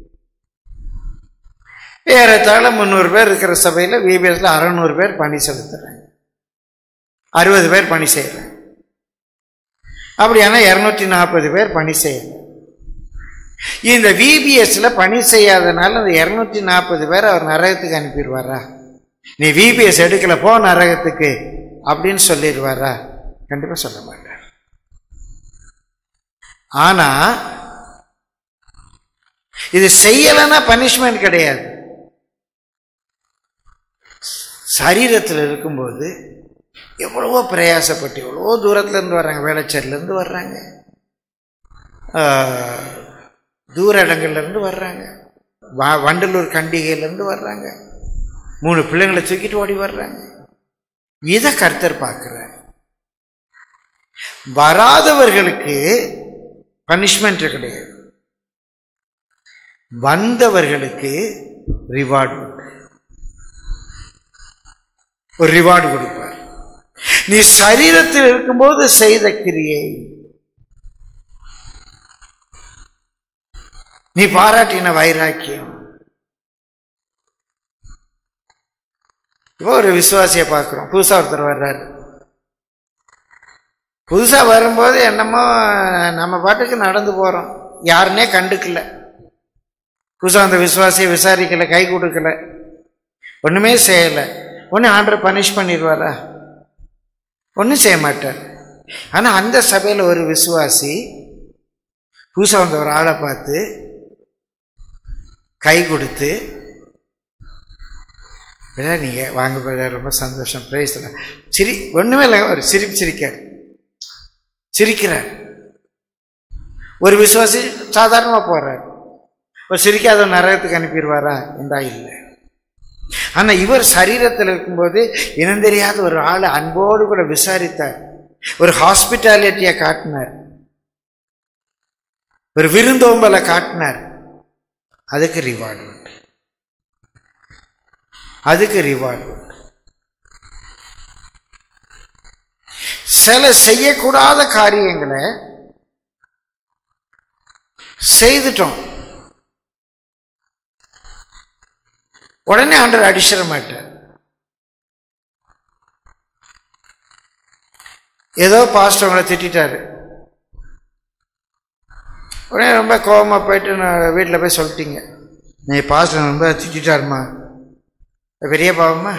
ஏறத்தாழ முந்நூறு பேர் இருக்கிற சபையில விபிஎஸ்ல அறநூறு பேர் பணி செலுத்துறாங்க அறுபது பேர் பணி செய்யறாங்க அப்படியானா இருநூற்றி நாற்பது பேர் பணி செய்யறாங்க இந்த விபிஎஸ்ல பணி செய்யாதனால அந்த இருநூற்றி நாற்பது பேர் அவர் நரகத்துக்கு அனுப்பிடுவாரா நீ விபிஎஸ் எடுக்கல போ நரகத்துக்கு அப்படின்னு சொல்லிடுவாரா கண்டிப்பா சொல்ல மாட்டார் ஆனா இது செய்யலைன்னா பனிஷ்மெண்ட் கிடையாது சரீரத்தில் இருக்கும்போது எவ்வளவோ பிரயாசப்பட்டு எவ்வளவோ தூரத்துல இருந்து வர்றாங்க வேளச்சேரில இருந்து வர்றாங்க ஆஹ், தூர இடங்கள்ல இருந்து வர்றாங்க வ- வண்டலூர் கண்டிகையில இருந்து வர்றாங்க மூணு பிள்ளைங்களை தூக்கிட்டு ஓடி வர்றாங்க இதை கர்த்தர் பார்க்கிறார் வராதவர்களுக்கு பனிஷ்மெண்ட் கிடையாது வந்தவர்களுக்கு ரிவார்டு உண்டு ஒரு ரிவார்டு கொடுப்பார் நீ சரீரத்தில் இருக்கும்போது செய்த கிரியை நீ பாராட்டின வைராக்கியம் இப்போ ஒரு விசுவாசியை பார்க்குறோம் புதுசா ஒருத்தர் வர்றாரு புதுசா வரும்போது என்னமோ நம்ம பாட்டுக்கு நடந்து போறோம் யாருன்னே கண்டுக்கல புதுசா அந்த விசுவாசியை விசாரிக்கல கை கொடுக்கல ஒண்ணுமே செய்யல ஒண்ணு ஆண்டர் பனிஷ் பண்ணிடுவாரா ஒன்றும் செய்ய மாட்டார் ஆனா அந்த சபையில ஒரு விசுவாசி புதுசா வந்த ஒரு ஆளை பார்த்து கை கொடுத்து பிரதர் நீங்க வாங்க பிரதர் ரொம்ப சந்தோஷம் பிரைஸ் சிரி ஒண்ணுமே இல்லை ஒரு சிரிப்பு சிரிக்கார் சிரிக்கிறார் ஒரு விசுவாசி சாதாரணமா போறார் ஒரு சிரிக்காத நரகத்துக்கு அனுப்பிடுவாரா என்றா இல்லை ஆனா இவர் சரீரத்தில் இருக்கும்போது இனம் தெரியாத ஒரு ஆளை அன்போடு கூட விசாரித்தார் ஒரு ஹாஸ்பிட்டாலிட்டியை காட்டினார் ஒரு விருந்தோம்பலை காட்டினார் அதுக்கு ரிவார்டு உண்டு அதுக்கு ரிவார்டு உண்டு சில செய்யக்கூடாத காரியங்களை செய்துட்டோம் உடனே ஆண்டர் அடிச்சிட மாட்டார் ஏதோ பாஸ்டர் உங்களை திட்டாரு உடனே ரொம்ப கோபமா போயிட்டு நான் வீட்டில் போய் சொல்லிட்டீங்க நீ பாஸ்டர் ரொம்ப திட்டாருமா பெரிய பாவமா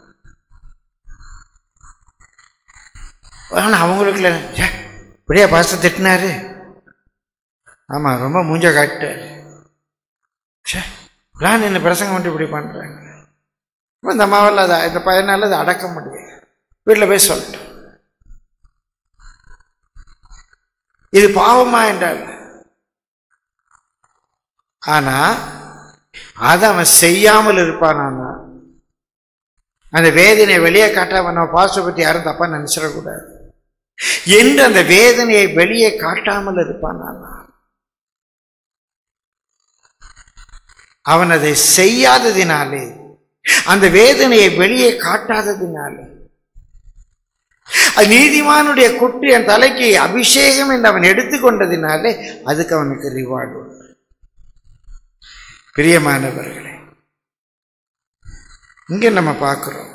ஆனால் அவங்களுக்கு இல்லை "ச்சே, பெரிய பாஸ்டர் திட்டினாரு ஆமாம் ரொம்ப மூஞ்ச காட்டாரு ச்சே நான் என்ன பிரசங்கம் மட்டும் இப்படி பண்ணுறாங்க இந்த அம்மாவால் அதை இந்த பையனால் அதை அடக்க முடியாது வீட்டில் போய் சொல்லிட்டோம் இது பாவமா என்றால் ஆனா அதை அவன் செய்யாமல் இருப்பானா அந்த வேதனையை வெளியே காட்டாம நம்ம பாஸ்டர் பத்தி யாரும் தப்பா நினைச்சிடக்கூடாது என்று அந்த வேதனையை வெளியே காட்டாமல் இருப்பானா அவன் அதை செய்யாததினாலே அந்த வேதனையை வெளியே காட்டாததினாலே அது நீதிமானுடைய குட்டு என் தலைக்கு அபிஷேகம் என்று அவன் எடுத்துக்கொண்டதினாலே அதுக்கு அவனுக்கு ரிவார்டு உண்டு பிரியமானவர்களே இங்க நம்ம பார்க்கிறோம்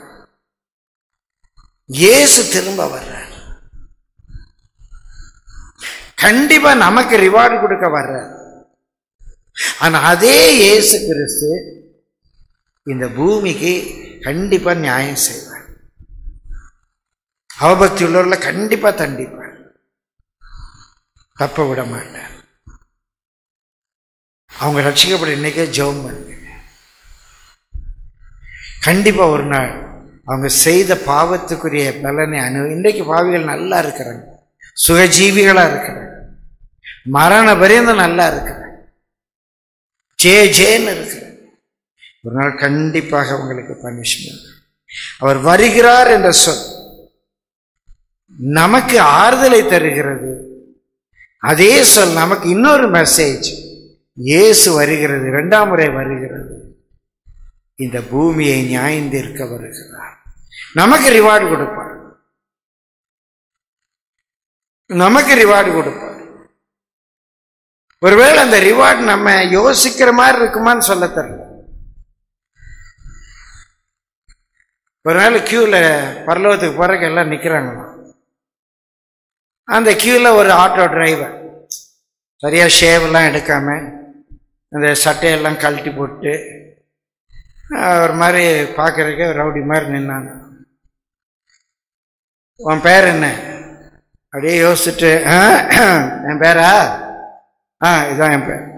இயேசு திரும்ப வர்றார் கண்டிப்பா நமக்கு ரிவார்டு கொடுக்க வர்றார் ஆனா அதே இயேசு கிறிஸ்து இந்த பூமிக்கு கண்டிப்பா நியாயம் செய்வார் அவபக்தி உள்ளவர்களை கண்டிப்பா தண்டிப்பார் தப்ப விட மாட்டார் அவங்க ரட்சிக்கப்பட இன்னைக்கே ஜெபம் பண்ணுங்க கண்டிப்பா ஒரு நாள் அவங்க செய்த பாவத்துக்குரிய பலனை அனு இன்றைக்கு பாவிகள் நல்லா இருக்கிறாங்க சுகஜீவிகளா இருக்கிறாங்க மரண பரியந்தம் நல்லா இருக்கிறாங்க ஜே ஜேன்னு இருக்கிறாங்க ஒரு நாள் கண்டிப்பாக உங்களுக்கு பனிஷ்மெண்ட் அவர் வருகிறார் என்ற சொல் நமக்கு ஆறுதலை தருகிறது அதே சொல் நமக்கு இன்னொரு மெசேஜ் இயேசு வருகிறது இரண்டாம் முறை வருகிறது இந்த பூமியை நியாயந்திருக்க வருகிறார் நமக்கு ரிவார்டு கொடுப்பார் நமக்கு ரிவார்டு கொடுப்பார் ஒருவேளை அந்த ரிவார்டு நம்ம யோசிக்கிற மாதிரி இருக்குமான்னு சொல்ல தெரியல ஒரு நாள் கியூல பரலோகத்துக்கு போறதுக்கு எல்லாம் நிக்கிறாங்களாம் அந்த கியூல ஒரு ஆட்டோ டிரைவர் சரியா ஷேவெல்லாம் எடுக்காம அந்த சட்டையெல்லாம் கழட்டி போட்டு அஹ், ஒரு மாதிரி பார்க்கறதுக்கு ரவுடி மாதிரி நின்னாங்க உன் பேர் என்ன அப்படியே யோசிச்சுட்டு "ஆ, என் பேரா ஆ இதான் என் பேர்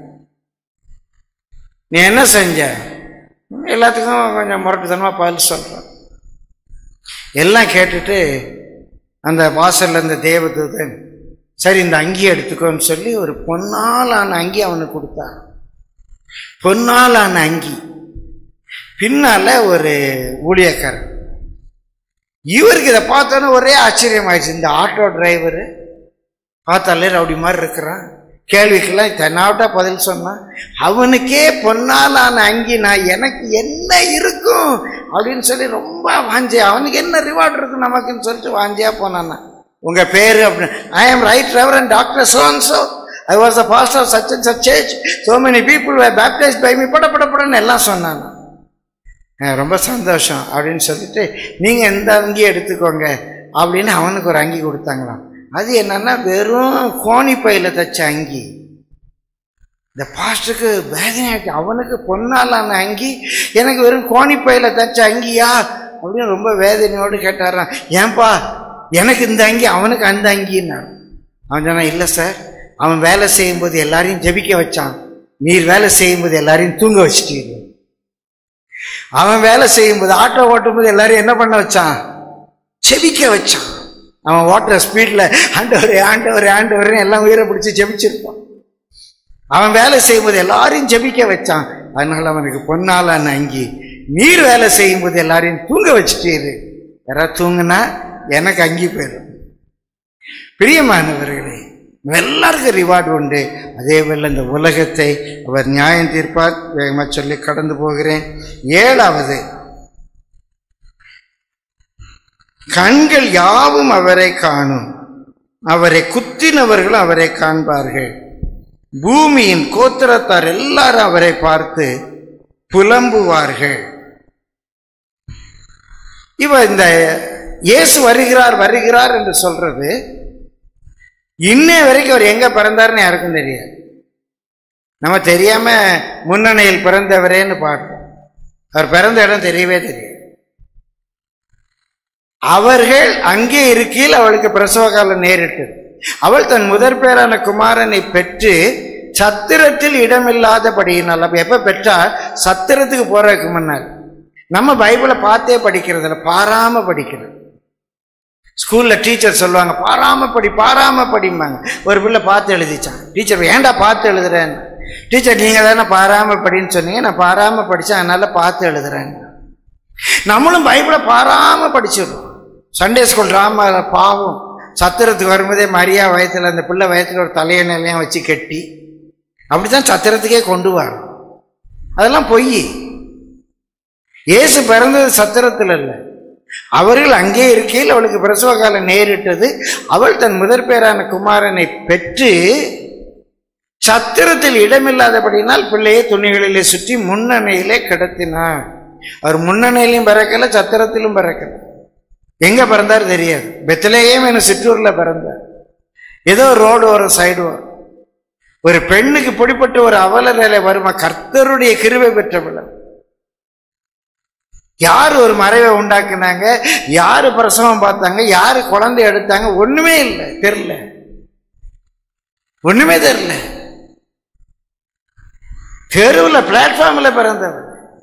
நீ என்ன செஞ்ச எல்லாத்துக்கும் கொஞ்சம் முரட்டுத்தனமாக பதில் சொல்கிறேன் எல்லாம் கேட்டுட்டு அந்த வாசல்ல இருந்த தேவதூதன் சரி இந்த அங்கி எடுத்துக்கோன்னு சொல்லி ஒரு பொன்னாலான அங்கி அவனுக்கு கொடுத்தான் பொன்னாலான அங்கி பின்னால ஒரு ஊழியக்காரன் இவருக்கு இதை பார்த்தோன்னே ஒரே ஆச்சரியமாயிடுச்சு இந்த ஆட்டோ டிரைவர் பார்த்தாலே ரவுடி மாதிரி இருக்கிறான் கேள்விக்கெல்லாம் தென்னாவட்டா பதில் சொன்னான் அவனுக்கே பொன்னாலான அங்கி நான் எனக்கு என்ன இருக்கும் அப்படின்னு சொல்லி ரொம்ப வாஞ்சி அவனுக்கு என்ன ரிவார்டு இருக்கும் நமக்குன்னு சொல்லிட்டு வாஞ்சியா போனான் உங்க பேரு அப்படின்னு I am right reverend doctor so and so I was the pastor of such and such சேச் so many people were baptised by me பட பட படன்னு எல்லாம் சொன்னான் அஹ் ரொம்ப சந்தோஷம் அப்படின்னு சொல்லிட்டு நீங்க எந்த அங்கி எடுத்துக்கோங்க அப்படின்னு அவனுக்கு ஒரு அங்கி கொடுத்தாங்களாம் அது என்னன்னா வெறும் கோணி பையில தச்ச அங்கி இந்த பாஸ்டருக்கு வேதனையாச்சு அவனுக்கு பொன்னாலான அங்கி எனக்கு வெறும் கோணி பையில தச்ச அங்கியா அப்படின்னு ரொம்ப வேதனையோடு கேட்டாராம் ஏன்பா எனக்கு இந்த அங்கி அவனுக்கு அந்த அங்கின்னா அவன் சொன்னான் இல்லை சார் அவன் வேலை செய்யும்போது எல்லாரையும் ஜெபிக்க வச்சான் நீர் வேலை செய்யும்போது எல்லாரையும் தூங்க வச்சிட்டீங்க அவன் வேலை செய்யும்போது ஆட்டோ ஓட்டும்போது எல்லாரையும் என்ன பண்ண வச்சான் செபிக்க வச்சான் அவன் ஓட்டுற ஸ்பீட்ல ஆண்டவரே ஆண்டவரே ஆண்டவரே எல்லாம் உயிரை பிடிச்சி ஜெபிச்சிருப்பான் அவன் வேலை செய்யும்போது எல்லாரையும் ஜெபிக்க வச்சான் அதனால அவனுக்கு பொன்னாலான அங்கி நீர் வேலை செய்யும்போது எல்லாரையும் தூங்க வச்சுட்டீரு யாராவது தூங்குனா எனக்கு அங்கி போயிடும் பிரியமானவர்களே எல்லாருக்கும் ரிவார்டு உண்டு அதே போல இந்த உலகத்தை அவர் நியாயம் தீர்ப்பார் வேகமாக சொல்லி கடந்து போகிறேன் ஏழாவது கண்கள் யாவும் அவரை காணும் அவரை குத்தினவர்கள் அவரை காண்பார்கள் பூமியின் கோத்திரத்தார் எல்லாரும் அவரை பார்த்து புலம்புவார்கள் இவ இந்த இயேசு வருகிறார் வருகிறார் என்று சொல்றது இன்னை வரைக்கும் அவர் எங்க பிறந்தாருன்னு யாருக்கும் தெரியாது நம்ம தெரியாம முன்னணியில் பிறந்தவரேன்னு பாடுறோம் அவர் பிறந்த இடம் தெரியவே தெரியாது அவர்கள் அங்கே இருக்கையில் அவளுக்கு பிரசவ காலம் நேரிட்டது அவள் தன் முதற் பேரான குமாரனை பெற்று சத்திரத்தில் இடமில்லாதபடியினால் அப்ப எப்ப பெற்றா சத்திரத்துக்கு போறதுக்கு முன்னால் நம்ம பைபிளை பார்த்தே படிக்கிறது இல்லை பாராம படிக்கிறது ஸ்கூல்ல டீச்சர் சொல்லுவாங்க பாராம படி பாராம படிம்பாங்க ஒரு பிள்ளை பார்த்து எழுதிச்சான் டீச்சர் ஏன்டா பார்த்து எழுதுறேன்னு டீச்சர் நீங்க தானே பாராம படின்னு சொன்னீங்க நான் பாராம படிச்சேன் அதனால பார்த்து எழுதுறேன் நம்மளும் பைபிளை பாராம படிச்சிடுறோம் சண்டே ஸ்கூல் ட்ராமா பாவம் சத்திரத்துக்கு வரும்போதே மரியா வயத்துல அந்த பிள்ளை வயத்துல ஒரு தலையணையெல்லாம் வச்சு கட்டி அப்படித்தான் சத்திரத்துக்கே கொண்டு வரோம் அதெல்லாம் பொய் இயேசு பிறந்தது சத்திரத்தில் அல்ல அவர்கள் அங்கே இருக்கையில் அவளுக்கு பிரசவ காலம் நேரிட்டது அவள் தன் முதற் பேரான குமாரனை பெற்று சத்திரத்தில் இடமில்லாதபடினால் பிள்ளையை துணிகளிலே சுற்றி முன்னணையிலே கிடத்தினார் அவர் முன்னணையிலையும் பிறக்கல சத்திரத்திலும் பிறக்கல எங்க பிறந்தார் தெரியாது பெத்திலேயும் என சிற்றூர்ல பிறந்தார் ஏதோ ரோடு வரும் சைடு வரும் ஒரு பெண்ணுக்கு பிடிப்பட்ட ஒரு அவல நிலை வருமா கர்த்தருடைய கிருவை பெற்றவள் யார் ஒரு மறைவை உண்டாக்குனாங்க யாரு பிரசவம் பார்த்தாங்க யாரு குழந்தை எடுத்தாங்க ஒண்ணுமே இல்லை தெரியல ஒண்ணுமே தெரியல தெருவில் பிளாட்ஃபார்ம்ல பிறந்தவர்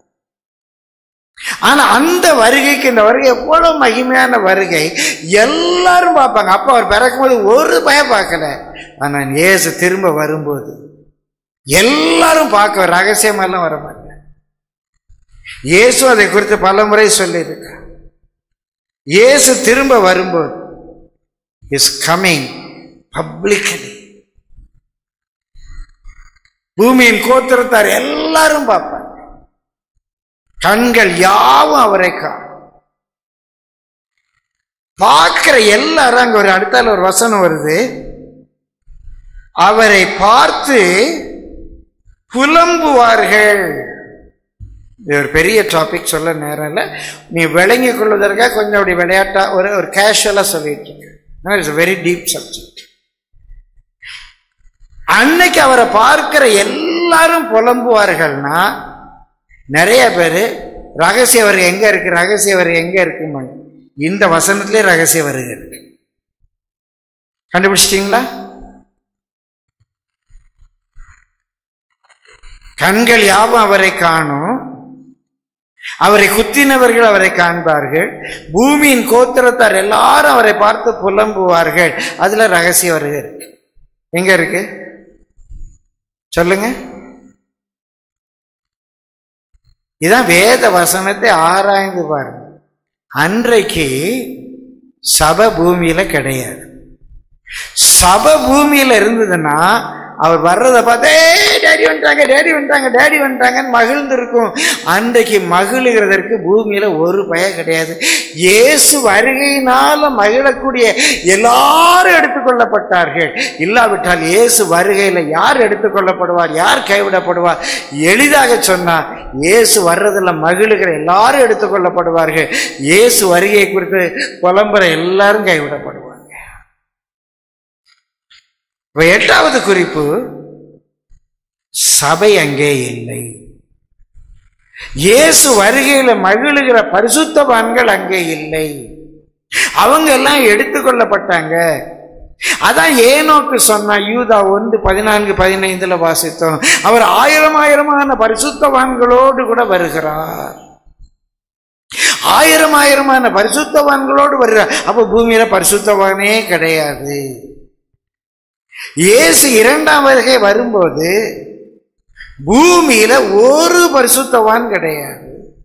ஆனா அந்த வருகைக்கு இந்த வருகை எவ்வளவு மகிமையான வருகை எல்லாரும் பார்ப்பாங்க அப்ப அவர் பிறக்கும்போது ஒரு பய பார்க்கல ஆனா இயேசு திரும்ப வரும்போது எல்லாரும் பார்க்க ரகசியமெல்லாம் வர மாட்டாங்க இயேசு அதை குறித்து பல முறை சொல்லியிருக்கார் இயேசு திரும்ப வரும்போது இஸ் கமிங் பப்ளிக்கலி பூமியின் கோத்திரத்தார் எல்லாரும் பார்ப்பாங்க கண்கள் யாவும் அவரை காணும் பார்க்கிற எல்லாரும் அங்க ஒரு அடுத்தால ஒரு வசனம் வருது அவரை பார்த்து புலம்புவார்கள் இது ஒரு பெரிய டாபிக் சொல்ல நேரம் இல்லை நீ விளங்கி கொள்வதற்காக கொஞ்சம் அப்படி விளையாட்டா ஒரு ஒரு கேஷுவலா சொல்லிட்டு இருக்கேன் இட்ஸ் வெரி டீப் சப்ஜெக்ட் அன்னைக்கு அவரை பார்க்கிற எல்லாரும் புலம்புவார்கள்னா நிறைய பேர் ரகசிய வருகை எங்க இருக்கு ரகசிய வருகை எங்க இருக்குமாங்க இந்த வசனத்திலே ரகசிய வருகை இருக்கு கண்டுபிடிச்சிட்டீங்களா கண்கள் யாவும் அவரை காணும் அவரை குத்தினவர்கள் அவரை காண்பார்கள் பூமியின் கோத்திரத்தார் எல்லாரும் அவரை பார்த்து புலம்புவார்கள் அதுல ரகசிய வருகை இருக்கு எங்க இருக்கு சொல்லுங்க இதான் வேத வசனத்தை ஆராய்ந்து பாருங்க அன்றைக்கு சப பூமியில கிடையாது சப பூமியில இருந்ததுன்னா அவர் வர்றதை பார்த்தே டேடி வந்துட்டாங்க டேடி வந்துட்டாங்க டேடி வந்துட்டாங்கன்னு மகிழ்ந்து இருக்கும் அன்றைக்கு மகிழுகிறதற்கு பூமியில ஒரு பய கிடையாது இயேசு வருகையினால மகிழக்கூடிய எல்லாரும் எடுத்துக்கொள்ளப்பட்டார்கள் இல்லாவிட்டால் இயேசு வருகையில யார் எடுத்துக்கொள்ளப்படுவார் யார் கைவிடப்படுவார் எளிதாக சொன்னா இயேசு வர்றதுல மகிழுகிற எல்லாரும் எடுத்துக்கொள்ளப்படுவார்கள் இயேசு வருகையை குறித்து புலம்புற எல்லாரும் கைவிடப்படுவாங்க இப்ப எட்டாவது குறிப்பு சபை அங்கே இல்லை இயேசு வருகையில மகிழுகிற பரிசுத்தவான்கள் அங்கே இல்லை அவங்க எல்லாம் எடுத்துக்கொள்ளப்பட்டாங்க அதான் ஏனோக்கு சொன்னா யூதா ஒன்று பதினான்கு பதினைந்துல வாசித்தோம் அவர் ஆயிரம் ஆயிரமான பரிசுத்தவான்களோடு கூட வருகிறார் ஆயிரம் ஆயிரமான பரிசுத்தவான்களோடு வருகிறார் அப்ப பூமியில பரிசுத்தவானே கிடையாது இயேசு இரண்டாம் வருகை வரும்போது பூமியில ஒரு பரிசுத்தவான் கிடையாது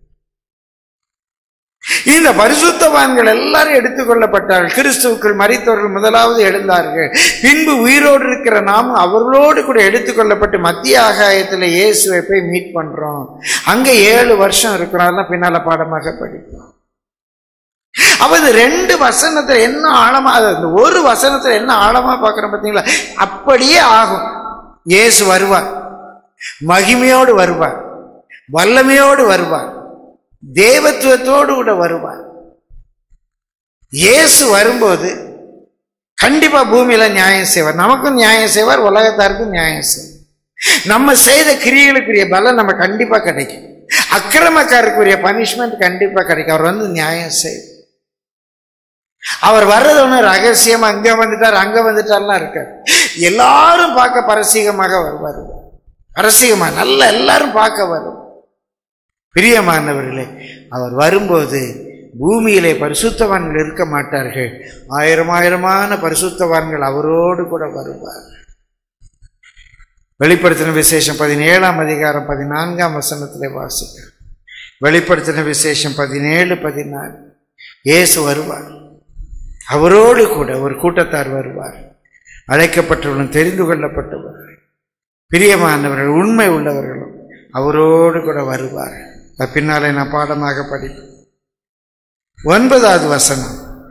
இந்த பரிசுத்தவான்கள் எல்லாரும் எடுத்துக்கொள்ளப்பட்டார்கள் கிறிஸ்துவுக்குள் மறித்தவர்கள் முதலாவது எழுந்தார்கள் பின்பு உயிரோடு இருக்கிற நாம் அவர்களோடு கூட எடுத்துக்கொள்ளப்பட்டு மத்திய ஆகாயத்தில் இயேசுவை போய் மீட் பண்றோம் அங்க ஏழு வருஷம் இருக்கிறோம் அதெல்லாம் பின்னால பாடமாக படிப்போம் அப்ப இந்த ரெண்டு வசனத்துல என்ன ஆழமா இந்த ஒரு வசனத்துல என்ன ஆழமா பார்க்கிறோம் பார்த்தீங்களா அப்படியே ஆகும் இயேசு வருவார் மகிமையோடு வருவார் வல்லமையோடு வருவார் தேவத்துவத்தோடு கூட வருவார் இயேசு வரும்போது கண்டிப்பா பூமியில நியாயம் செய்வார் நமக்கும் நியாயம் செய்வார் உலகத்தாருக்கும் நியாயம் செய்வார் நம்ம செய்த கிரியைகளுக்குரிய பலம் நம்ம கண்டிப்பா கிடைக்கும் அக்கிரமக்காருக்குரிய பனிஷ்மெண்ட் கண்டிப்பா கிடைக்கும் அவர் வந்து நியாயம் செய்வார் அவர் வர்றது ஒண்ணு ரகசியம் அங்க வந்துட்டார் அங்க வந்துட்டார்லாம் இருக்காரு எல்லாரும் பார்க்க பரசீகமாக வருவார் பரசீகமா நல்ல எல்லாரும் பார்க்க வரும் பிரியமானவர்களே அவர் வரும்போது பூமியிலே பரிசுத்தவான்கள் இருக்க மாட்டார்கள் ஆயிரம் ஆயிரமான பரிசுத்தவான்கள் அவரோடு கூட வருவார் வெளிப்படுத்தின விசேஷம் பதினேழாம் அதிகாரம் பதினான்காம் வசனத்திலே வாசிக்க வெளிப்படுத்தின விசேஷம் பதினேழு பதினாலு இயேசு வருவார் அவரோடு கூட ஒரு கூட்டத்தார் வருவார் அழைக்கப்பட்டவர்களும் தெரிந்து கொள்ளப்பட்டவர்கள் பிரியமானவர்கள் உண்மை உள்ளவர்களும் அவரோடு கூட வருவார் அது பின்னாலே நான் பாடமாக படிப்பேன் ஒன்பதாவது வசனம்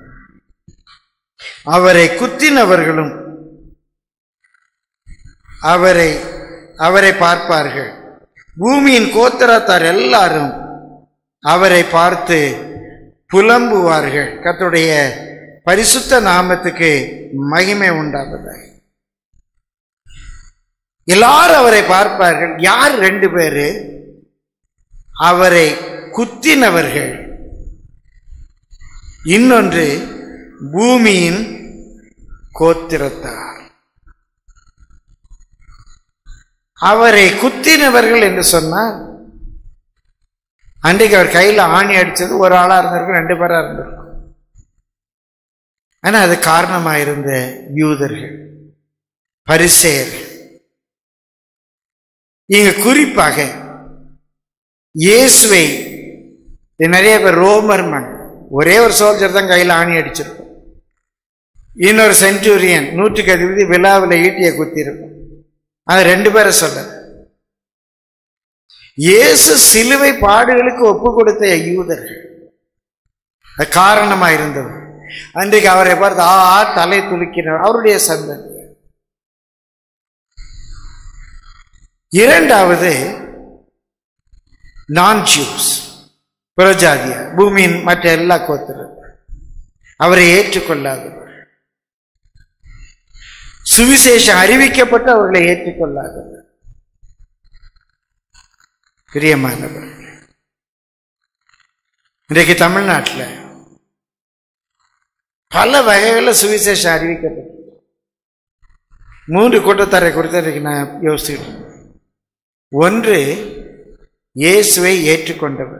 அவரை குத்தினவர்களும் அவரை அவரை பார்ப்பார்கள் பூமியின் கோத்திரத்தார் எல்லாரும் அவரை பார்த்து புலம்புவார்கள் கர்த்தருடைய பரிசுத்த நாமத்துக்கு மகிமை உண்டாவதாக எல்லாரும் அவரை பார்ப்பார்கள் யார் ரெண்டு பேரு அவரை குத்தினவர்கள் இன்னொன்று பூமியின் கோத்திரத்தார் அவரை குத்தினவர்கள் என்று சொன்னார் அன்றைக்கு அவர் கையில் ஆணி அடிச்சது ஒரு ஆளா இருந்திருக்கும் ரெண்டு பேரா இருந்திருக்கும் ஆனா அது காரணமாக இருந்த யூதர்கள் பரிசேயர்கள் இங்க குறிப்பாக இயேசுவை இது நிறைய பேர் ரோமர் மன் ஒரே ஒரு சோல்ஜர் தான் கையில் ஆணி அடிச்சிருக்கும் இன்னொரு சென்டூரியன் நூற்றுக்கு அதிபதி விழாவில் ஈட்டியை குத்திருக்கும் அது ரெண்டு பேரை சொல்ல இயேசு சிலுவை பாடுகளுக்கு ஒப்பு கொடுத்த யூதர்கள் அது காரணமா இருந்தது அன்றைக்கு அவரை பார்த்து ஆ ஆ, தலை துலுக்கினார் அவருடைய சந்ததி இரண்டாவது நான் ஜூஸ் புறஜாதியா பூமியின் மற்ற எல்லா கோத்திரம் அவரை ஏற்றுக்கொள்ளாதவர் சுவிசேஷம் அறிவிக்கப்பட்டு அவர்களை ஏற்றுக்கொள்ளாதவர் பிரியமானவர் இன்றைக்கு தமிழ்நாட்டில் பல வகைகளில் சுவிசேஷம் அறிவிக்கப்பட்டு மூன்று கூட்டத்தாரை குறித்து இன்றைக்கு நான் யோசிச்சுட்டு இருக்கேன். ஒன்று இயேசுவை ஏற்றுக்கொண்டவர்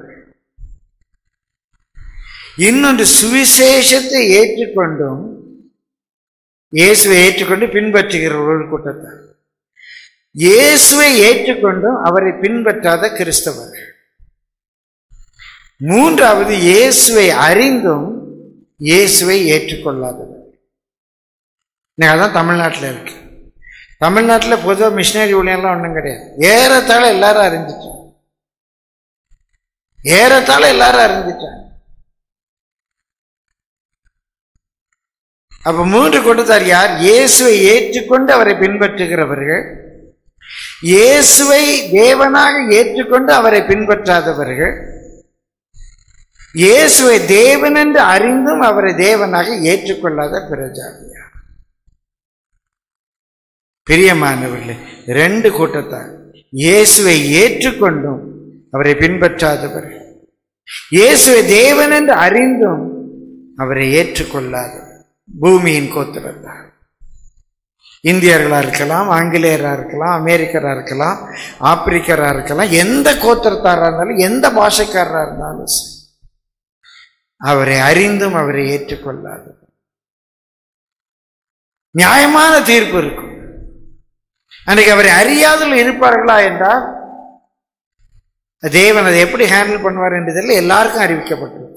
இன்னொன்று சுவிசேஷத்தை ஏற்றுக்கொண்டும் இயேசுவை ஏற்றுக்கொண்டு பின்பற்றுகிற ஒரு கூட்டத்தார் இயேசுவை ஏற்றுக்கொண்டும் அவரை பின்பற்றாத கிறிஸ்தவர்கள் மூன்றாவது இயேசுவை அறிந்தும் இயேசுவை ஏற்றுக்கொள்ளாதவர் இன்னைக்கு அதான் தமிழ்நாட்டில் இருக்கு தமிழ்நாட்டில் பொதுவாக மிஷினரி ஊழியம்லாம் ஒன்றும் கிடையாது ஏறத்தாழ எல்லாரும் அறிஞ்சிட்டாங்க ஏறத்தாழ எல்லாரும் அறிஞ்சிட்டாங்க அப்ப மூன்று கூட்டத்தார் யார் இயேசுவை ஏற்றுக்கொண்டு அவரை பின்பற்றுகிறவர்கள் இயேசுவை தேவனாக ஏற்றுக்கொண்டு அவரை பின்பற்றாதவர்கள் இயேசுவை தேவன் என்று அறிந்தும் அவரை தேவனாக ஏற்றுக்கொள்ளாத பிரஜாதியார் பிரியமானவர்களே ரெண்டு கூட்டத்தார் இயேசுவை ஏற்றுக்கொண்டும் அவரை பின்பற்றாதவர்கள் இயேசுவை தேவன் என்று அறிந்தும் அவரை ஏற்றுக்கொள்ளாதவர் பூமியின் கோத்திரத்தார் இந்தியர்களா இருக்கலாம் ஆங்கிலேயரா இருக்கலாம் அமெரிக்கரா இருக்கலாம் ஆப்பிரிக்கரா இருக்கலாம் எந்த கோத்திரத்தாரா இருந்தாலும் எந்த பாஷைக்காரரா இருந்தாலும் சரி. அவரை அறிந்தும் அவரை ஏற்றுக்கொள்ளாது நியாயமான தீர்ப்பு இருக்கும் அன்றைக்கு அவரை அறியாதல் இருப்பார்களா என்றால் தேவன் அதை எப்படி ஹேண்டில் பண்ணுவார் என்றதில் எல்லாருக்கும் அறிவிக்கப்பட்டிருக்கும்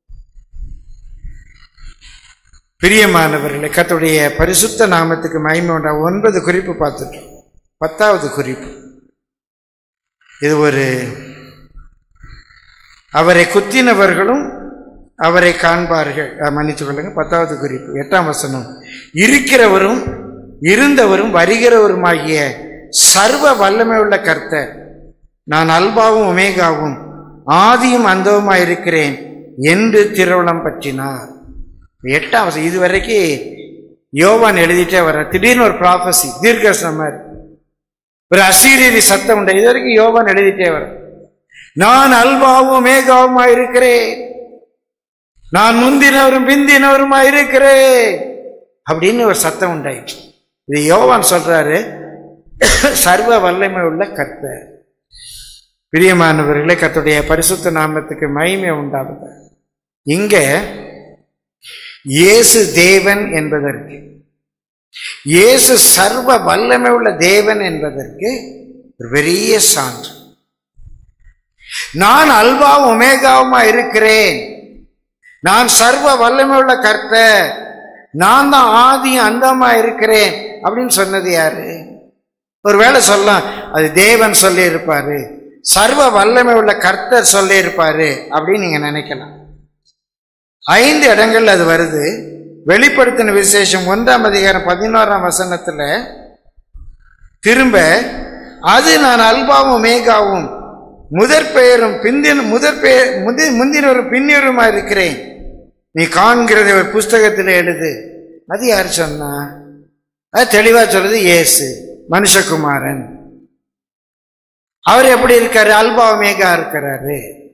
பிரியமானவர்களே கர்த்தருடைய பரிசுத்த நாமத்துக்கு மகிமை உண்டா ஒன்பது குறிப்பு பார்த்துட்டோம் பத்தாவது குறிப்பு இது ஒரு அவரை குத்தினவர்களும் அவரை காண்பார்கள் அஹ், மன்னித்துக் கொள்ளுங்க பத்தாவது குறிப்பு எட்டாம் வசனம் இருக்கிறவரும் இருந்தவரும் வருகிறவருமாகிய சர்வ வல்லமை உள்ள கர்த்தர் நான் அல்பாவும் ஒமேகாவும் ஆதியும் அந்தவுமாய் இருக்கிறேன் என்று திருவளம் பற்றினார் எட்டாம் வசனம் இதுவரைக்கும் யோவான் எழுதிட்டே வர்ற திடீர்னு ஒரு ப்ராபசி தீர்க்கசனம் மாதிரி ஒரு அசீரியரி சத்தம் உண்டு இது வரைக்கும் யோவான் எழுதிட்டே வர நான் அல்பாவும் மேகாவுமா இருக்கிறேன் நான் முந்தினவரும் பிந்தினவருமா இருக்கிறேன் அப்படின்னு ஒரு சத்தம் உண்டாயிடுச்சு இது யோவான் சொல்றாரு சர்வ வல்லமை உள்ள கர்த்தர் பிரியமானவர்களே கர்த்தருடைய பரிசுத்த நாமத்துக்கு மகிமை உண்டாவது இங்க இயேசு தேவன் என்பதற்கு இயேசு சர்வ வல்லமை உள்ள தேவன் என்பதற்கு ஒரு பெரிய சான்று நான் அல்வா ஒமேகாவுமா இருக்கிறேன் நான் சர்வ வல்லமை உள்ள கர்த்தர் நான் தான் ஆதி அந்தமா இருக்கிறேன் அப்படின்னு சொன்னது யாரு ஒருவேளை சொல்லலாம் அது தேவன் சொல்லி இருப்பாரு சர்வ வல்லமை உள்ள கர்த்தர் சொல்லியிருப்பாரு அப்படின்னு நீங்க நினைக்கலாம் ஐந்து இடங்கள்ல அது வருது வெளிப்படுத்தின விசேஷம் ஒன்றாம் அதிகாரம் பதினோராம் வசனத்துல திரும்ப அது நான் அல்பாவும் மேகாவும் முதற் பெயரும் பிந்தின முதற் பெயர் முதி முந்தினவரும் பின்னியருமா இருக்கிறேன் நீ காண்கிறதை ஒரு புஸ்தகத்தில் எழுது அது யார் சொன்னா அது தெளிவா சொல்றது இயேசு மனுஷகுமாரன் அவர் எப்படி இருக்காரு அல்பா மேகா இருக்கிறாரு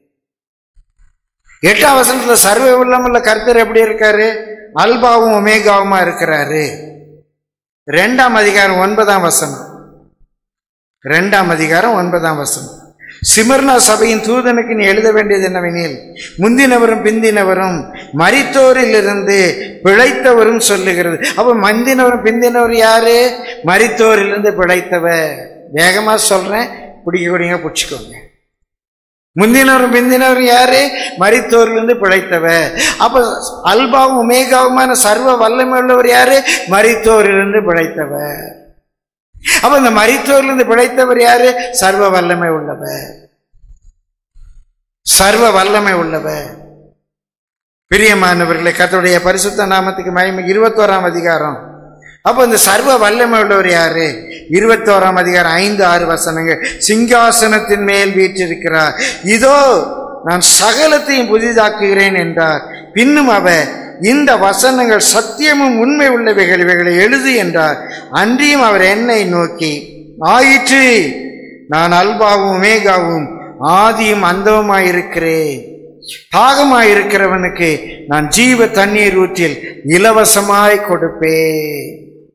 எட்டாம் வசனத்துல சர்வ உள்ளமுள்ள கர்த்தர் எப்படி இருக்காரு அல்பாவும் ஒமேகாவுமா இருக்கிறாரு ரெண்டாம் அதிகாரம் ஒன்பதாம் வசனம் ரெண்டாம் அதிகாரம் ஒன்பதாம் வசனம் சிமர்னா சபையின் தூதனுக்கு நீ எழுத வேண்டியது என்னவெனில் முந்தினவரும் பிந்தினவரும் மரித்தோரிலிருந்து பிழைத்தவரும் சொல்லுகிறது அப்ப முந்தினவரும் பிந்தினவர் யாரு மரித்தோரிலிருந்து பிழைத்தவர் வேகமா சொல்றேன் பிடிக்க கூடிய பிடிச்சிக்கோங்க முந்தினவரும் பிந்தினவரும் யாரு மரித்தோரிலிருந்து பிழைத்தவர் அப்ப அல்பாவும் உமேகாவுமான சர்வ வல்லமை உள்ளவர் யாரு மரித்தோரிலிருந்து பிழைத்தவர் அப்ப இந்த மரித்தோரிலிருந்து பிழைத்தவர் யாரு சர்வ வல்லமை உள்ளவர் சர்வ வல்லமை உள்ளவர் பிரியமானவர்களே கர்த்தருடைய பரிசுத்த நாமத்துக்கு மகிமை இருபத்தோராம் அதிகாரம் அப்போ இந்த சர்வ வல்லமை உள்ளவர் யாரு இருபத்தோராம் அதிகாரம் ஐந்து ஆறு வசனங்கள் சிங்காசனத்தின் மேல் வீற்றிருக்கிறார் இதோ நான் சகலத்தையும் புதிதாக்குகிறேன் என்றார் பின்னும் அவர் இந்த வசனங்கள் சத்தியமும் உண்மை உள்ளவைகள் இவைகளை எழுது என்றார் அன்றியும் அவர் என்னை நோக்கி ஆயிற்று நான் அல்பாவும் மேகாவும் ஆதியும் அந்தவுமாயிருக்கிறேன் தாகமாயிருக்கிறவனுக்கு நான் ஜீவ தண்ணீர் ஊற்றில் இலவசமாய் கொடுப்பேன்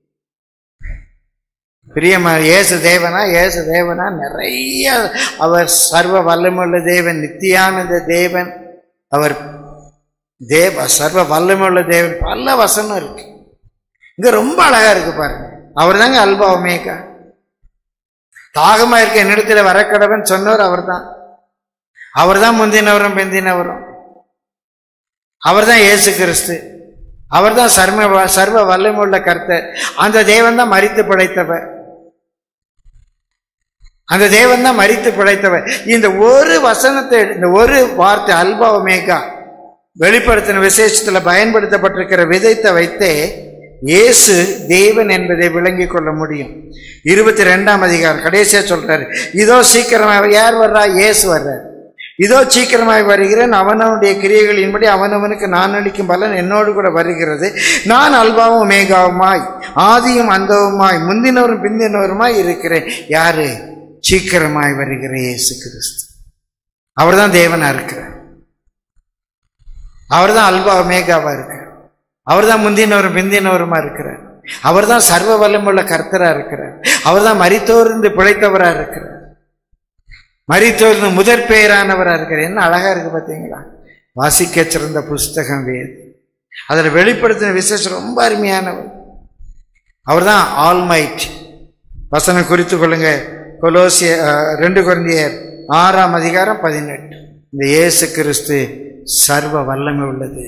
பிரியமா இயேசு தேவனா இயேசு தேவனா நிறைய அவர் சர்வ வல்லமுள்ள தேவன் நித்தியானந்த தேவன் அவர் தேவ சர்வ வல்லமுள்ள தேவன் பல வசனம் இருக்கு இங்க ரொம்ப அழகா இருக்கு பாருங்க அவர் தாங்க அல்பா ஒமேகா தாகமா இருக்க என்னிடத்துல வரக்கடவன் சொன்னவர் அவர் தான் அவர் தான் முந்தினவரும் பிந்தினவரும் அவர் தான் இயேசு கிறிஸ்து அவர் தான் சர்ம சர்வ வல்லமுள்ள கர்த்தர் அந்த தேவன் தான் மறித்து பிழைத்தவர் அந்த தேவன் தான் மறித்து பிழைத்தவர் இந்த ஒரு வசனத்தை இந்த ஒரு வார்த்தை அல்பா ஒமேகா வெளிப்படுத்தின விசேஷத்துல பயன்படுத்தப்பட்டிருக்கிற விதைத்தை வைத்தே இயேசு தேவன் என்பதை விளங்கிக் கொள்ள முடியும் இருபத்தி ரெண்டாம் அதிகாரம் கடைசியா சொல்றாரு இதோ சீக்கிரமாக யார் வர்றா இயேசு வர்றார் இதோ சீக்கிரமாய் வருகிறேன் அவனவனுடைய கிரியைகளின்படி அவனவனுக்கு நான் அளிக்கும் பலன் என்னோடு கூட வருகிறது நான் அல்பாவும் மேகாவுமாய் ஆதியும் அந்தவுமாய் முந்தினவரும் பிந்தினவருமாய் இருக்கிறேன் யாரு சீக்கிரமாய் வருகிற இயேசு கிறிஸ்து அவர்தான் தேவனா இருக்கிறார் அவர்தான் அல்பா மேகாவா இருக்கிறார் அவர்தான் முந்தினவரும் பிந்தினவருமா இருக்கிறார் அவர்தான் சர்வ வல்லமுள்ள கர்த்தரா இருக்கிறார் அவர்தான் மரித்தோர்ந்து பிழைத்தவரா இருக்கிறார் மரித்தோர்ந்து முதற் பெயரானவரா இருக்கிறார் என்ன அழகா இருக்கு பார்த்தீங்களா வாசிக்க சிறந்த புஸ்தகம் வேது அதில் வெளிப்படுத்தின விசேஷம் ரொம்ப அருமையானவர் அவர்தான் ஆல்மைட் வசனம் குறித்து கொள்ளுங்க கொலோசிய அஹ், ரெண்டு குழந்தையர் ஆறாம் அதிகாரம் பதினெட்டு இந்த இயேசு கிறிஸ்து சர்வ வல்லமை உள்ளது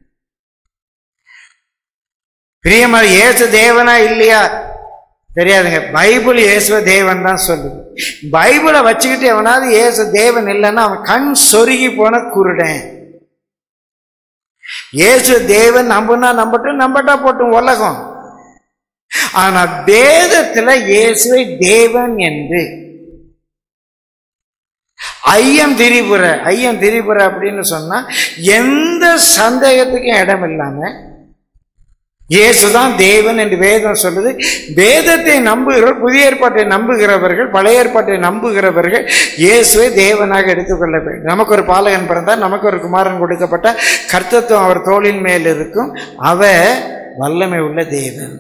பிரியமா இயேசு தேவனா இல்லையா தெரியாதுங்க பைபிள் இயேசுவ தேவன் தான் சொல்லுது பைபிளை வச்சுக்கிட்டு எவனாவது இயேசு தேவன் இல்லைன்னா அவன் கண் சொருகி போன குருடன் இயேசு தேவன் நம்புனா நம்பட்டும் நம்பட்டா போட்டும் உலகம் ஆனா வேதத்துல இயேசுவை தேவன் என்று ஐயம் திரிபுர ஐயம் திரிபுர அப்படின்னு சொன்னா எந்த சந்தேகத்துக்கும் இடம் இல்லாம இயேசுதான் தேவன் என்று வேதம் சொல்லுது வேதத்தை நம்புகிறவர் புதிய ஏற்பாட்டை நம்புகிறவர்கள் பழைய ஏற்பாட்டை நம்புகிறவர்கள் இயேசுவை தேவனாக எடுத்துக்கொள்ள வேண்டும் நமக்கு ஒரு பாலகன் பிறந்தார் நமக்கு ஒரு குமாரன் கொடுக்கப்பட்ட கர்த்தத்துவம் அவர் தோளின் மேல் இருக்கும் அவர் வல்லமை உள்ள தேவன்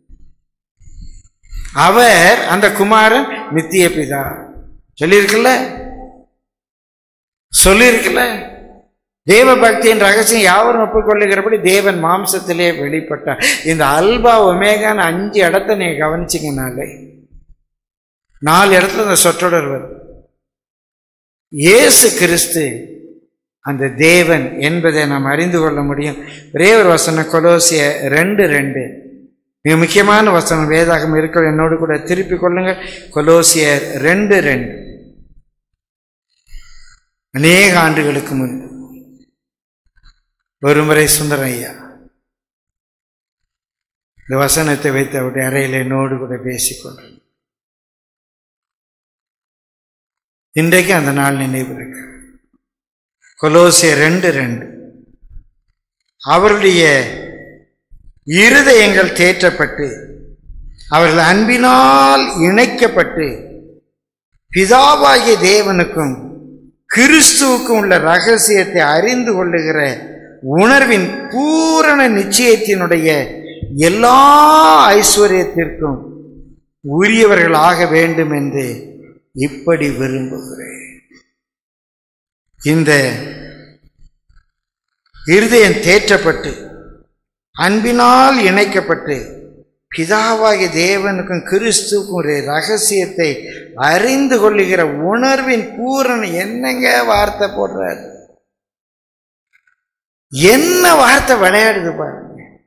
அவர் அந்த குமாரன் நித்திய பிதா சொல்லியிருக்குல்ல சொல்லியிருக்குல்ல தேவ பக்தியின் ரகசியம் யாவரும் ஒப்புக்கொள்ளுகிறபடி தேவன் மாம்சத்திலே வெளிப்பட்டார் இந்த அல்பா ஒமேகான்னு அஞ்சு இடத்த நீங்க கவனிச்சிங்கனாலே நாலு இடத்துல இந்த சொற்றொடர் வரும் இயேசு கிறிஸ்து அந்த தேவன் என்பதை நாம் அறிந்து கொள்ள முடியும் ஒரே ஒரு வசனம் கொலோசிய ரெண்டு ரெண்டு மிக முக்கியமான வசனம் வேதாகம் இருக்கிற என்னோடு கூட திருப்பிக் கொள்ளுங்க கொலோசியர் ரெண்டு ரெண்டு அநேக ஆண்டுகளுக்கு முன்பு ஒருமுறை சுந்தரம் ஐயா இந்த வசனத்தை வைத்து அவருடைய அறையில் என்னோடு கூட பேசிக்கொண்டு இன்றைக்கு அந்த நாள் நினைவு இருக்கு கொலோசிய ரெண்டு ரெண்டு அவருடைய இருதயங்கள் தேற்றப்பட்டு அவர்கள் அன்பினால் இணைக்கப்பட்டு பிதாவாகிய தேவனுக்கும் கிறிஸ்துவுக்கும் உள்ள ரகசியத்தை அறிந்து கொள்ளுகிற உணர்வின் பூரண நிச்சயத்தினுடைய எல்லா ஐஸ்வர்யத்திற்கும் உரியவர்களாக வேண்டும் என்று இப்படி விரும்புகிறேன் இந்த இருதயம் தேற்றப்பட்டு அன்பினால் இணைக்கப்பட்டு பிதாவாகிய தேவனுக்கும் கிறிஸ்துவுக்கும் ஒரு ரகசியத்தை அறிந்து கொள்ளுகிற உணர்வின் பூரண என்னங்க வார்த்தை போடுறாரு என்ன வார்த்தை விளையாடுது பாருங்க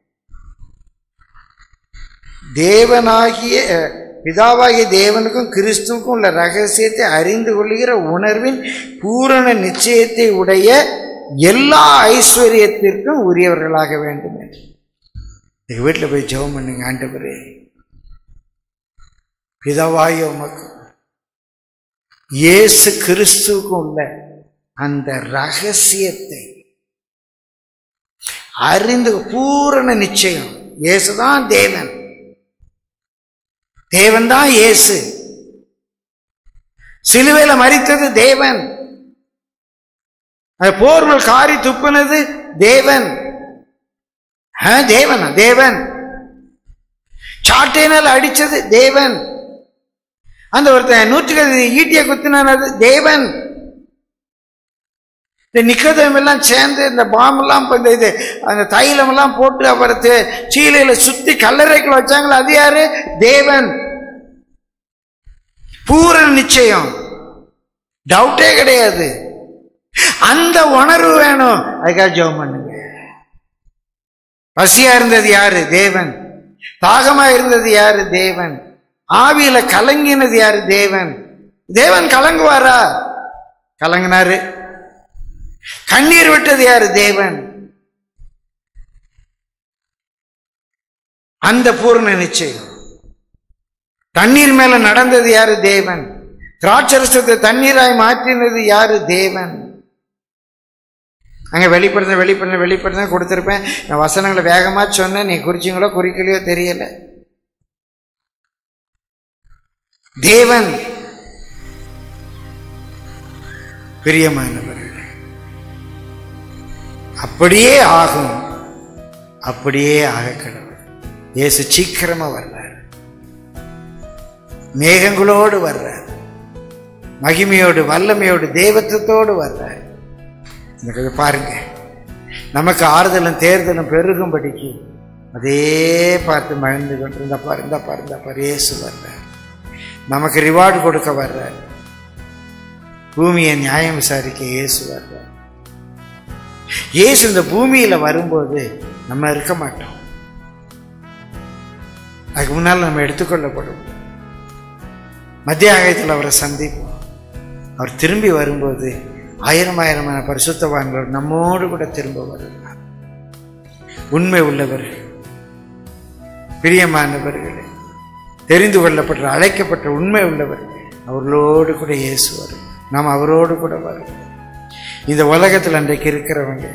தேவனாகிய பிதாவாகிய தேவனுக்கும் கிறிஸ்துவுக்கும் உள்ள ரகசியத்தை அறிந்து கொள்ளுகிற உணர்வின் பூரண நிச்சயத்தை உடைய எல்லா ஐஸ்வர்யத்திற்கும் உரியவர்களாக வேண்டும் என்று எங்க வீட்டில் போய் ஜெபம் பண்ணுங்க ஆண்டவரே பிதாவாய உமக்கு இயேசு கிறிஸ்துவுக்கும் உள்ள அந்த ரகசியத்தை அறிந்து பூரண நிச்சயம் இயேசுதான் தேவன் தேவன் தான் இயேசு சிலுவையில மறித்தது தேவன் அந்த போர்கள் காரி துப்புனது தேவன் ஆ, தேவனா தேவன் சாட்டையினால் அடிச்சது தேவன் அந்த ஒருத்தன் நூற்றுக்கு ஈட்டிய குத்தினது தேவன் இந்த நிக்கதம் எல்லாம் சேர்ந்து இந்த பாம் எல்லாம் இப்ப இந்த இது அந்த தைலம் எல்லாம் போட்டு அவரது சீலையில சுத்தி கல்லறைக்குள்ள வச்சாங்களா அது யாரு தேவன் பூரண நிச்சயம் டவுட்டே கிடையாது அந்த உணர்வு வேணும் அதுக்காக ஜெபம் பண்ணுங்க பசியா இருந்தது யாரு தேவன் தாகமா இருந்தது யாரு தேவன் ஆவியில கலங்கினது யாரு தேவன் தேவன் கலங்குவாரா கலங்கினாரு கண்ணீர் விட்டது யாரு தேவன் அந்த பூர்ண நிச்சயம் தண்ணீர் மேல நடந்தது யாரு தேவன் திராட்சரசத்தை தண்ணீராய் மாற்றினது யாரு தேவன் அங்க வெளிப்படுத்த வெளிப்படுத்த வெளிப்படுத்த கொடுத்திருப்பேன் நான் வசனங்களை வேகமா சொன்னேன் நீ குறிச்சிங்களோ குறிக்கலையோ தெரியல தேவன் பிரியமானவர்கள் அப்படியே ஆகும் அப்படியே ஆக கடவுள் இயேசு சீக்கிரமா வர்றார் மேகங்களோடு வர்றார் மகிமையோடு வல்லமையோடு தேவத்துவத்தோடு வர்றார் இந்த கதை பாருங்க நமக்கு ஆறுதலும் தேர்தலும் பெருகும்படிக்கு அதே பார்த்து மகிழ்ந்து கொண்டிருந்தா பாரு இந்த பாரு இந்த பாரு இயேசு வர்றார் நமக்கு ரிவார்டு கொடுக்க வர்றார் பூமியை நியாயம் விசாரிக்க இயேசு வர்றார் இயேசு இந்த பூமியில வரும்போது நம்ம இருக்க மாட்டோம் அதுக்கு முன்னால் நம்ம எடுத்துக்கொள்ளப்படுவோம் மத்திய ஆகாயத்தில் அவரை சந்திப்போம் அவர் திரும்பி வரும்போது ஆயிரம் ஆயிரமான பரிசுத்தவான்கள் நம்மோடு கூட திரும்ப வருவார் உண்மை உள்ளவர்கள் பிரியமானவர்களே தெரிந்து கொள்ளப்பட்ட அழைக்கப்பட்ட உண்மை உள்ளவர்கள் அவர்களோடு கூட இயேசு வரும் நாம் அவரோடு கூட வருவோம் இந்த உலகத்தில் அன்றைக்கு இருக்கிறவங்க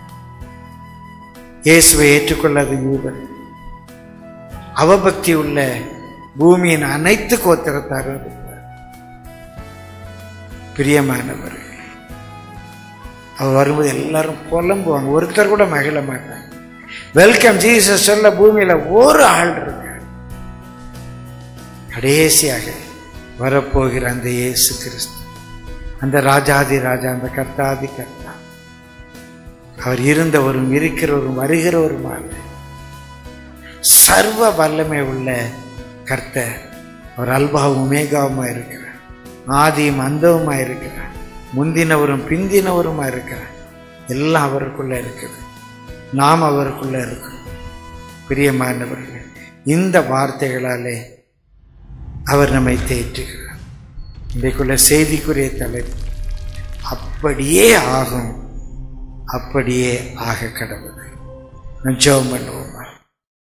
இயேசுவை ஏற்றுக்கொள்ளாத யூதன் அவபக்தி உள்ள பூமியின் அனைத்து கோத்திரத்தாரும் இருக்கிறார் பிரியமானவர்கள் அவர் வரும்போது எல்லாரும் புலம்புவாங்க ஒருத்தர் கூட மகிழ மாட்டாங்க வெல்கம் ஜீசஸ் சொல்ல பூமியில ஒரு ஆள் இருக்கு கடைசியாக வரப்போகிற அந்த இயேசு கிறிஸ்து அந்த ராஜாதி ராஜா அந்த கர்த்தாதி கர்த்தா அவர் இருந்தவரும் இருக்கிறவரும் வருகிறவருமான சர்வ வல்லமை உள்ள கர்த்தர் அவர் அல்பாவும் உமேகாவுமா இருக்கிறார் ஆதியும் அந்தவுமா இருக்கிறார் முந்தினவரும் பிந்தினவருமா இருக்கிறார் எல்லாம் அவருக்குள்ள இருக்குது நாம் அவருக்குள்ள இருக்கிறோம் பிரியமானவர்கள் இந்த வார்த்தைகளாலே அவர் நம்மை தேற்றுகிறார் இன்றைக்குள்ள செய்திக்குரிய தலைப்பு அப்படியே ஆகும் அப்படியே ஆக கடவுள் ஜெபம் பண்ணுவோம்